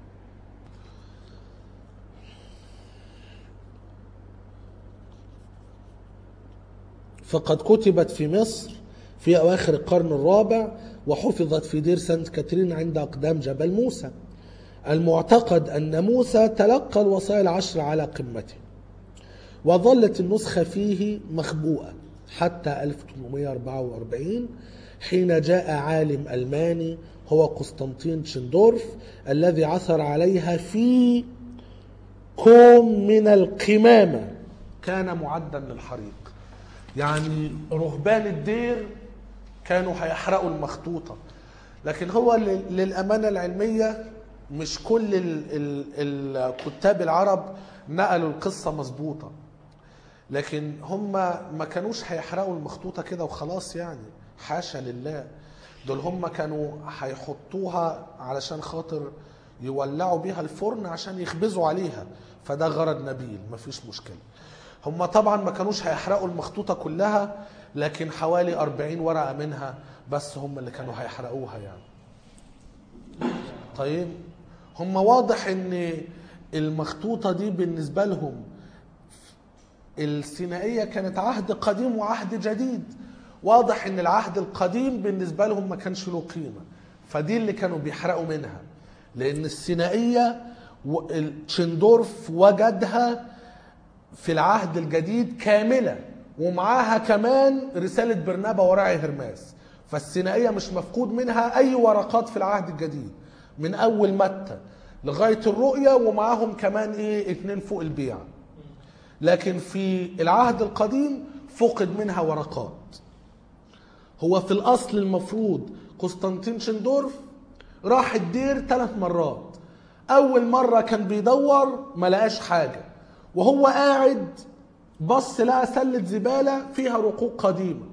فقد كتبت في مصر في أواخر القرن الرابع وحفظت في دير سانت كاترين عند أقدام جبل موسى المعتقد أن موسى تلقى الوصايا العشر على قمته وظلت النسخة فيه مخبوءة حتى 1844 حين جاء عالم ألماني هو قسطنطين تشندورف الذي عثر عليها في كوم من القمامة كان معدا للحريق يعني رهبان الدير كانوا هيحرقوا المخطوطة لكن هو لل- للأمانة العلمية مش كل ال- ال- الكتاب العرب نقلوا القصة مظبوطة لكن هم ما كانوش هيحرقوا المخطوطة كده وخلاص يعني حاشا لله دول هم كانوا هيحطوها علشان خاطر يولعوا بيها الفرن عشان يخبزوا عليها فده غرض نبيل مفيش مشكلة هم طبعا ما كانوش هيحرقوا المخطوطة كلها لكن حوالي 40 ورقة منها بس هم اللي كانوا هيحرقوها يعني طيب هم واضح ان المخطوطة دي بالنسبة لهم السينائية كانت عهد قديم وعهد جديد واضح ان العهد القديم بالنسبة لهم ما كانش له قيمة فدي اللي كانوا بيحرقوا منها لان السينائية و- تشندورف وجدها في العهد الجديد كاملة ومعاها كمان رسالة برنابا وراعي هرماس فالسينائية مش مفقود منها أي ورقات في العهد الجديد من أول متى لغاية الرؤية ومعاهم كمان إيه اتنين فوق البيع لكن في العهد القديم فقد منها ورقات هو في الأصل المفروض قسطنطين شندورف راح الدير ثلاث مرات أول مرة كان بيدور ما لقاش حاجة وهو قاعد بص لقى سلة زبالة فيها رقوق قديمة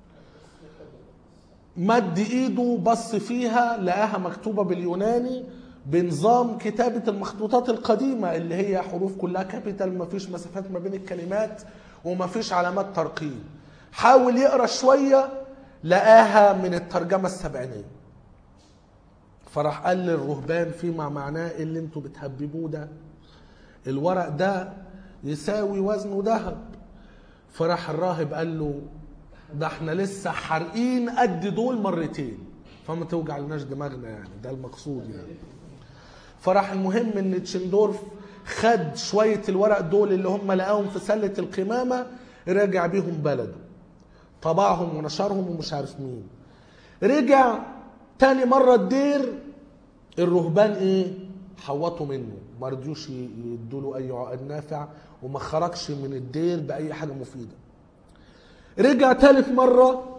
مد ايده بص فيها لقاها مكتوبة باليوناني بنظام كتابة المخطوطات القديمة اللي هي حروف كلها كابيتال مفيش مسافات ما بين الكلمات ومفيش علامات ترقيم حاول يقرا شوية لقاها من الترجمة السبعينية فراح قال للرهبان فيما معناه اللي انتوا بتهببوه ده الورق ده يساوي وزنه ذهب فراح الراهب قال له ده احنا لسه حارقين قد دول مرتين فما توجعلناش دماغنا يعني ده المقصود يعني فراح المهم ان تشندورف خد شوية الورق دول اللي هم لقاهم في سلة القمامة رجع بيهم بلده طبعهم ونشرهم ومش عارف مين رجع تاني مرة الدير الرهبان ايه حوطوا منه ما رضيوش يدوا له اي عقد نافع وما خرجش من الدير باي حاجه مفيده رجع تالت مره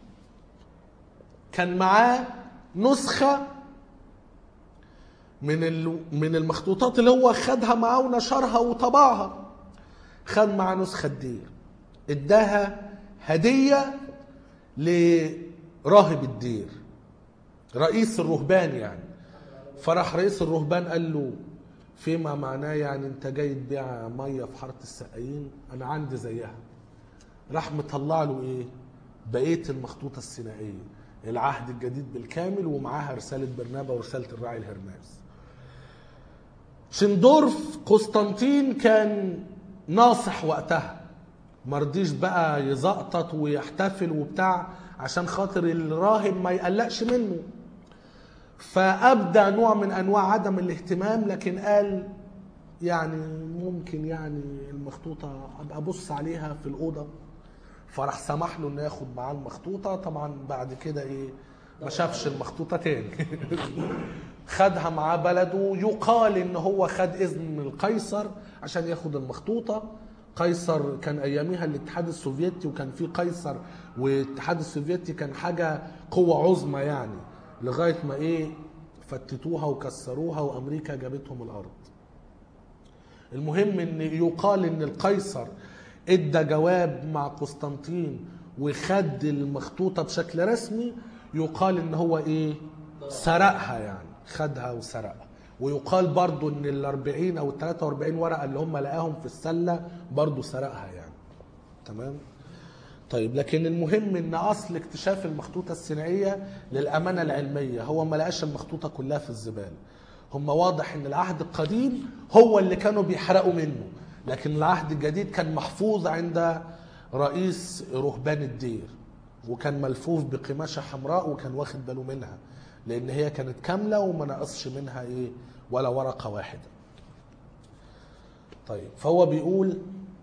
كان معاه نسخه من ال- من المخطوطات اللي هو خدها معاه ونشرها وطبعها خد معاه نسخه الدير اداها هديه لراهب الدير رئيس الرهبان يعني فراح رئيس الرهبان قال له فيما معناه يعني انت جاي تبيع ميه في حاره السقايين انا عندي زيها راح مطلع له ايه بقيه المخطوطه السينائيه العهد الجديد بالكامل ومعاها رساله برنابا ورساله الراعي الهرماس شندورف قسطنطين كان ناصح وقتها مرضيش بقى يزقطط ويحتفل وبتاع عشان خاطر الراهب ما يقلقش منه فابدى نوع من انواع عدم الاهتمام لكن قال يعني ممكن يعني المخطوطه ابقى ابص عليها في الاوضه فراح سمح له انه ياخد معاه المخطوطه طبعا بعد كده ايه ما شافش المخطوطة تاني خدها معاه بلده يقال ان هو خد اذن من القيصر عشان ياخد المخطوطة قيصر كان اياميها الاتحاد السوفيتي وكان في قيصر والاتحاد السوفيتي كان حاجة قوة عظمى يعني لغاية ما ايه فتتوها وكسروها وامريكا جابتهم الارض المهم ان يقال ان القيصر ادى جواب مع قسطنطين وخد المخطوطه بشكل رسمي يقال ان هو ايه سرقها يعني خدها وسرقها ويقال برضو ان ال 40 او ال 43 ورقه اللي هم لقاهم في السله برضو سرقها يعني تمام طيب لكن المهم ان اصل اكتشاف المخطوطه السينائيه للامانه العلميه هو ما لقاش المخطوطه كلها في الزباله هم واضح ان العهد القديم هو اللي كانوا بيحرقوا منه لكن العهد الجديد كان محفوظ عند رئيس رهبان الدير وكان ملفوف بقماشه حمراء وكان واخد باله منها لان هي كانت كامله وما نقصش منها ايه ولا ورقه واحده طيب فهو بيقول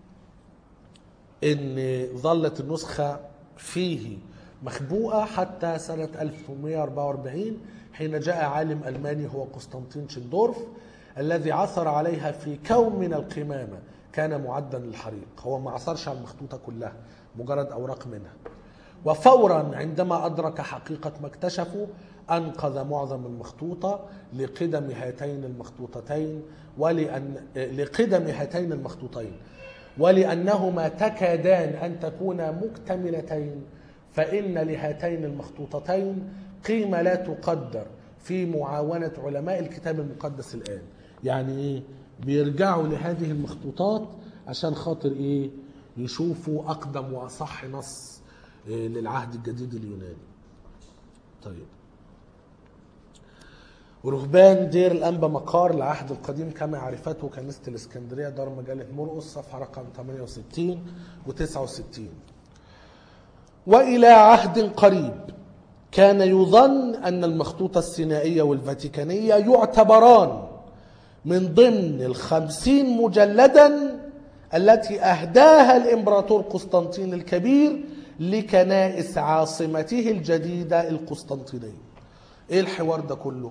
ان ظلت النسخة فيه مخبوءة حتى سنة 1844 حين جاء عالم ألماني هو قسطنطين شندورف الذي عثر عليها في كوم من القمامة كان معدا للحريق هو ما عثرش على المخطوطة كلها مجرد أوراق منها وفورا عندما أدرك حقيقة ما اكتشفوا أنقذ معظم المخطوطة لقدم هاتين المخطوطتين ولأن لقدم هاتين المخطوطين ولأنهما تكادان أن تكونا مكتملتين فإن لهاتين المخطوطتين قيمة لا تقدر في معاونة علماء الكتاب المقدس الآن يعني إيه؟ بيرجعوا لهذه المخطوطات عشان خاطر إيه يشوفوا أقدم وأصح نص إيه للعهد الجديد اليوناني طيب ورهبان دير الأنبا مقار العهد القديم كما عرفته كنيسة الإسكندرية دار مجلة مرقس صفحة رقم 68 و 69 وإلى عهد قريب كان يظن أن المخطوطة السينائية والفاتيكانية يعتبران من ضمن الخمسين مجلدا التي أهداها الإمبراطور قسطنطين الكبير لكنائس عاصمته الجديدة القسطنطينية إيه الحوار ده كله؟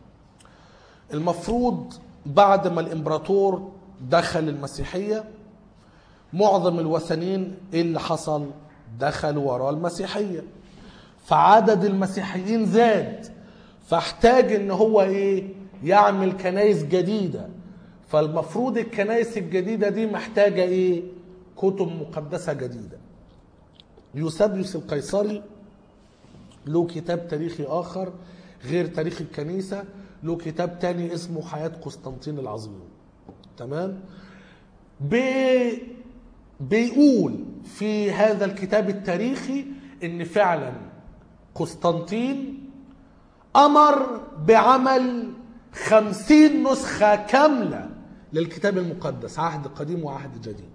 المفروض بعد ما الامبراطور دخل المسيحيه معظم الوثنيين ايه اللي حصل دخلوا وراء المسيحيه فعدد المسيحيين زاد فاحتاج ان هو ايه يعمل كنايس جديده فالمفروض الكنايس الجديده دي محتاجه ايه كتب مقدسه جديده يوسابيوس القيصري له كتاب تاريخي اخر غير تاريخ الكنيسه له كتاب تاني اسمه حياة قسطنطين العظيم تمام بي بيقول في هذا الكتاب التاريخي ان فعلا قسطنطين امر بعمل خمسين نسخة كاملة للكتاب المقدس عهد قديم وعهد جديد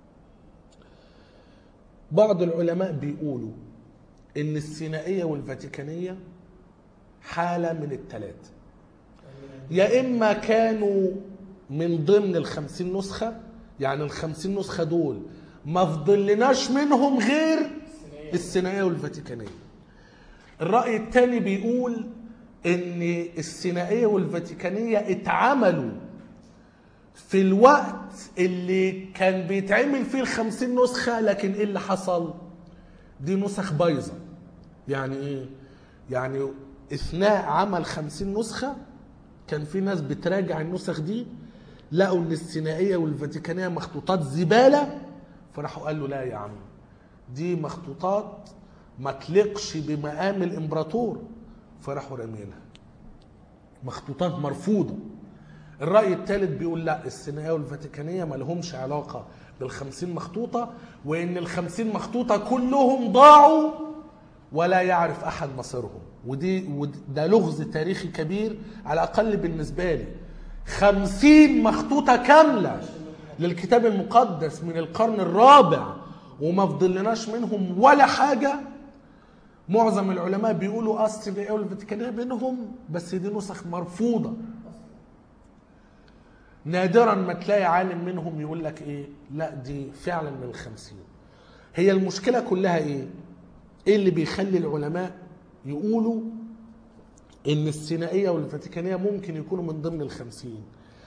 بعض العلماء بيقولوا ان السينائية والفاتيكانية حالة من الثلاثة يا اما كانوا من ضمن الخمسين نسخة يعني الخمسين نسخة دول ما فضلناش منهم غير السينائية والفاتيكانية الرأي الثاني بيقول ان السينائية والفاتيكانية اتعملوا في الوقت اللي كان بيتعمل فيه الخمسين نسخة لكن ايه اللي حصل دي نسخ بايظة يعني ايه يعني اثناء عمل خمسين نسخة كان في ناس بتراجع النسخ دي لقوا ان السينائيه والفاتيكانيه مخطوطات زباله فراحوا قالوا لا يا عم دي مخطوطات ما تليقش بمقام الامبراطور فراحوا رامينها مخطوطات مرفوضه الراي الثالث بيقول لا السينائيه والفاتيكانيه ما لهمش علاقه بالخمسين مخطوطه وان الخمسين مخطوطه كلهم ضاعوا ولا يعرف احد مصيرهم ودي وده لغز تاريخي كبير على الاقل بالنسبه لي خمسين مخطوطه كامله للكتاب المقدس من القرن الرابع وما فضلناش منهم ولا حاجه معظم العلماء بيقولوا اصل بيقولوا الفاتيكانيه منهم بس دي نسخ مرفوضه نادرا ما تلاقي عالم منهم يقول لك ايه لا دي فعلا من الخمسين هي المشكله كلها ايه ايه اللي بيخلي العلماء يقولوا ان السينائيه والفاتيكانيه ممكن يكونوا من ضمن الخمسين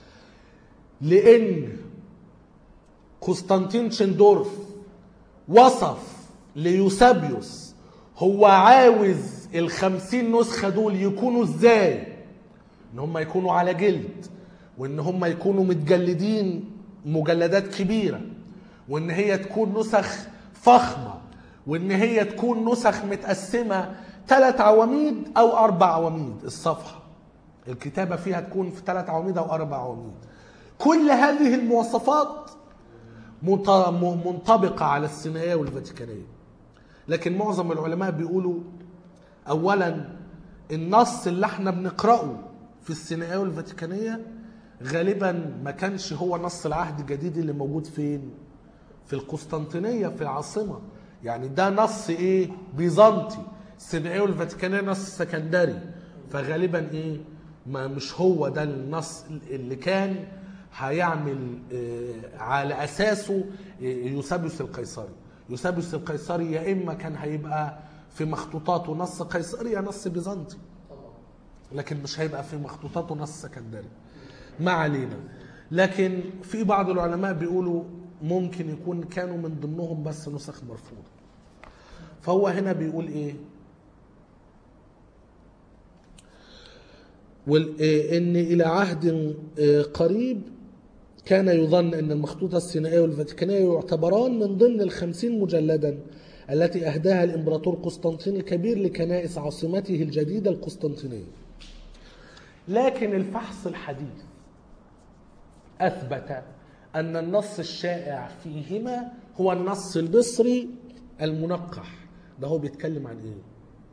لان قسطنطين شندورف وصف ليوسابيوس هو عاوز الخمسين نسخة دول يكونوا ازاي ان هم يكونوا على جلد وان هم يكونوا متجلدين مجلدات كبيرة وان هي تكون نسخ فخمة وان هي تكون نسخ متقسمة ثلاث عواميد او اربع عواميد الصفحة الكتابة فيها تكون في ثلاث عواميد او اربع عواميد كل هذه المواصفات مط- م- منطبقة على السينائية والفاتيكانية لكن معظم العلماء بيقولوا أولا النص اللي احنا بنقرأه في السينائية والفاتيكانية غالبا ما كانش هو نص العهد الجديد اللي موجود فين في القسطنطينية في العاصمة يعني ده نص ايه بيزنطي السينائية والفاتيكانية نص سكندري فغالبا ايه ما مش هو ده النص اللي كان هيعمل آه، على اساسه آه، يوسابيوس القيصري يوسابيوس القيصري يا اما كان هيبقى في مخطوطاته نص قيصري يا نص بيزنطي لكن مش هيبقى في مخطوطاته نص سكندري ما علينا لكن في بعض العلماء بيقولوا ممكن يكون كانوا من ضمنهم بس نسخ مرفوضة فهو هنا بيقول ايه وال- إيه، ان الى عهد آه، قريب كان يظن ان المخطوطة السينائية والفاتيكانية يعتبران من ضمن الخمسين مجلدا التي اهداها الامبراطور قسطنطين الكبير لكنائس عاصمته الجديدة القسطنطينية لكن الفحص الحديث اثبت ان النص الشائع فيهما هو النص البصري المنقح ده هو بيتكلم عن ايه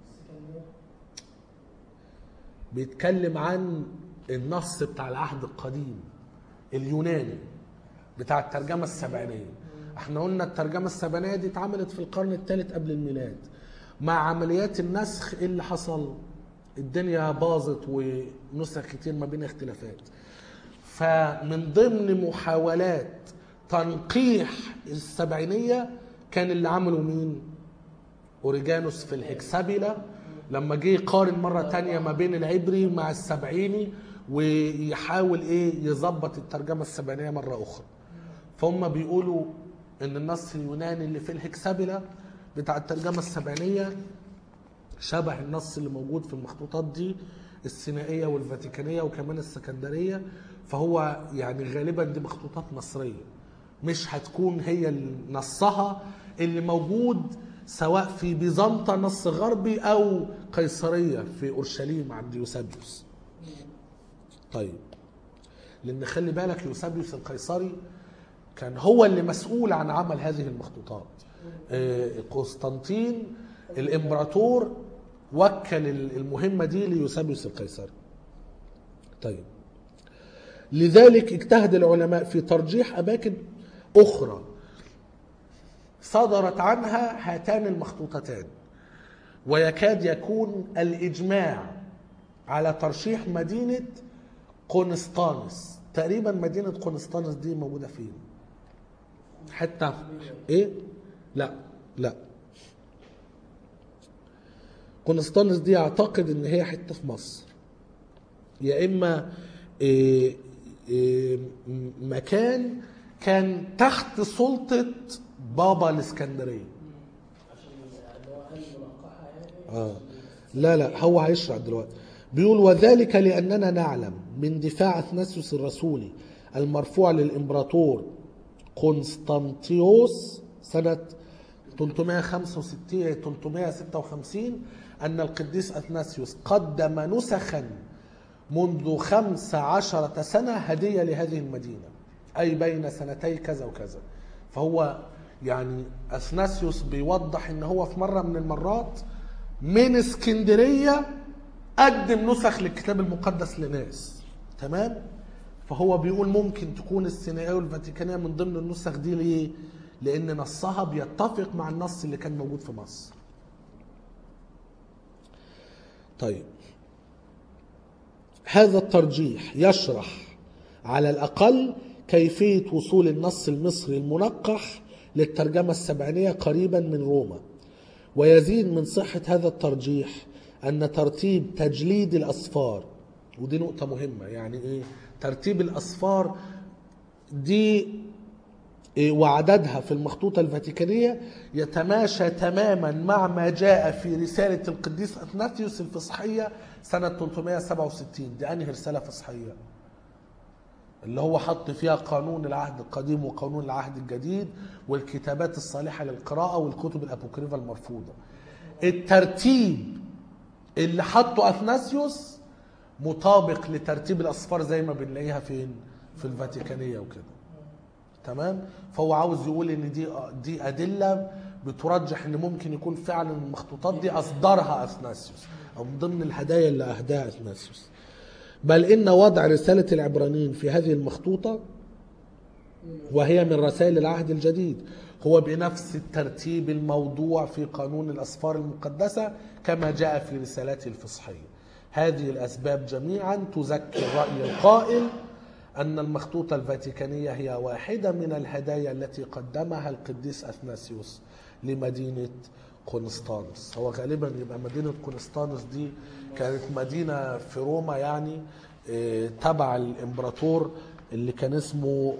بيتكلم عن النص بتاع العهد القديم اليوناني بتاع الترجمة السبعينية احنا قلنا الترجمة السبعينية دي اتعملت في القرن الثالث قبل الميلاد مع عمليات النسخ ايه اللي حصل الدنيا باظت ونسخ كتير ما بين اختلافات فمن ضمن محاولات تنقيح السبعينية كان اللي عمله مين اوريجانوس في الهكسابيلا لما جه يقارن مرة تانية ما بين العبري مع السبعيني ويحاول ايه يظبط الترجمة السبعينية مرة أخرى فهم بيقولوا ان النص اليوناني اللي في الهكسابيلا بتاع الترجمة السبعينية شبه النص اللي موجود في المخطوطات دي السينائية والفاتيكانية وكمان السكندرية فهو يعني غالبا دي مخطوطات مصرية مش هتكون هي نصها اللي موجود سواء في بيزنطة نص غربي أو قيصرية في أورشليم عند يوسابيوس طيب لأن خلي بالك يوسابيوس القيصري كان هو اللي مسؤول عن عمل هذه المخطوطات آه، قسطنطين الامبراطور وكل المهمه دي ليوسابيوس القيصري طيب لذلك اجتهد العلماء في ترجيح اماكن اخرى صدرت عنها هاتان المخطوطتان ويكاد يكون الاجماع على ترشيح مدينه قنسطانس تقريبا مدينه قنسطانس دي موجوده فين حتى ايه لا لا قنسطانس دي اعتقد ان هي حته في مصر يا اما إيه إيه م- مكان كان تحت سلطه بابا الاسكندريه عشان اللي هو قال منقحة يعني آه. لا لا هو هيشرح دلوقتي بيقول وذلك لأننا نعلم من دفاع أثناسيوس الرسولي المرفوع للإمبراطور قسطنطيوس سنة 365 356 أن القديس أثناسيوس قدم نسخا منذ خمس عشرة سنة هدية لهذه المدينة أي بين سنتي كذا وكذا فهو يعني أثناسيوس بيوضح إن هو في مرة من المرات من اسكندرية قدم نسخ للكتاب المقدس لناس تمام فهو بيقول ممكن تكون السينائية والفاتيكانية من ضمن النسخ دي ليه لأن نصها بيتفق مع النص اللي كان موجود في مصر طيب هذا الترجيح يشرح على الأقل كيفية وصول النص المصري المنقح للترجمة السبعينية قريبا من روما ويزيد من صحة هذا الترجيح أن ترتيب تجليد الأصفار ودي نقطة مهمة يعني إيه ترتيب الأصفار دي إيه، وعددها في المخطوطة الفاتيكانية يتماشى تماما مع ما جاء في رسالة القديس أثناثيوس الفصحية سنة 367 دي أنهي رسالة فصحية اللي هو حط فيها قانون العهد القديم وقانون العهد الجديد والكتابات الصالحة للقراءة والكتب الأبوكريفة المرفوضة الترتيب اللي حطه أثناسيوس مطابق لترتيب الأصفار زي ما بنلاقيها فين في الفاتيكانية وكده تمام فهو عاوز يقول ان دي دي ادله بترجح ان ممكن يكون فعلا المخطوطات دي اصدرها اثناسيوس او من ضمن الهدايا اللي اهداها اثناسيوس بل ان وضع رساله العبرانيين في هذه المخطوطه وهي من رسائل العهد الجديد هو بنفس الترتيب الموضوع في قانون الاسفار المقدسه كما جاء في رسالته الفصحيه هذه الاسباب جميعا تزكي الراي القائل أن المخطوطة الفاتيكانية هي واحدة من الهدايا التي قدمها القديس أثناسيوس لمدينة قسطنطس هو غالبا يبقى مدينة قسطنطس دي كانت مدينة في روما يعني آه، تبع الإمبراطور اللي كان اسمه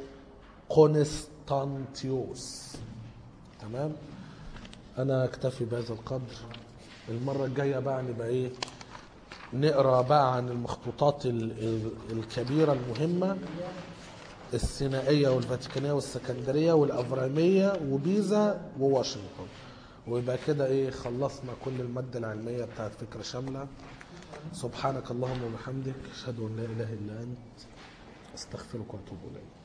قسطنطيوس تمام أنا أكتفي بهذا القدر المرة الجاية بقى نبقى إيه نقرا بقى عن المخطوطات ال- ال- الكبيره المهمه السينائيه والفاتيكانيه والسكندريه والافراميه وبيزا وواشنطن ويبقى كده ايه خلصنا كل الماده العلميه بتاعت فكره شامله سبحانك اللهم وبحمدك اشهد ان لا اله الا انت استغفرك واتوب اليك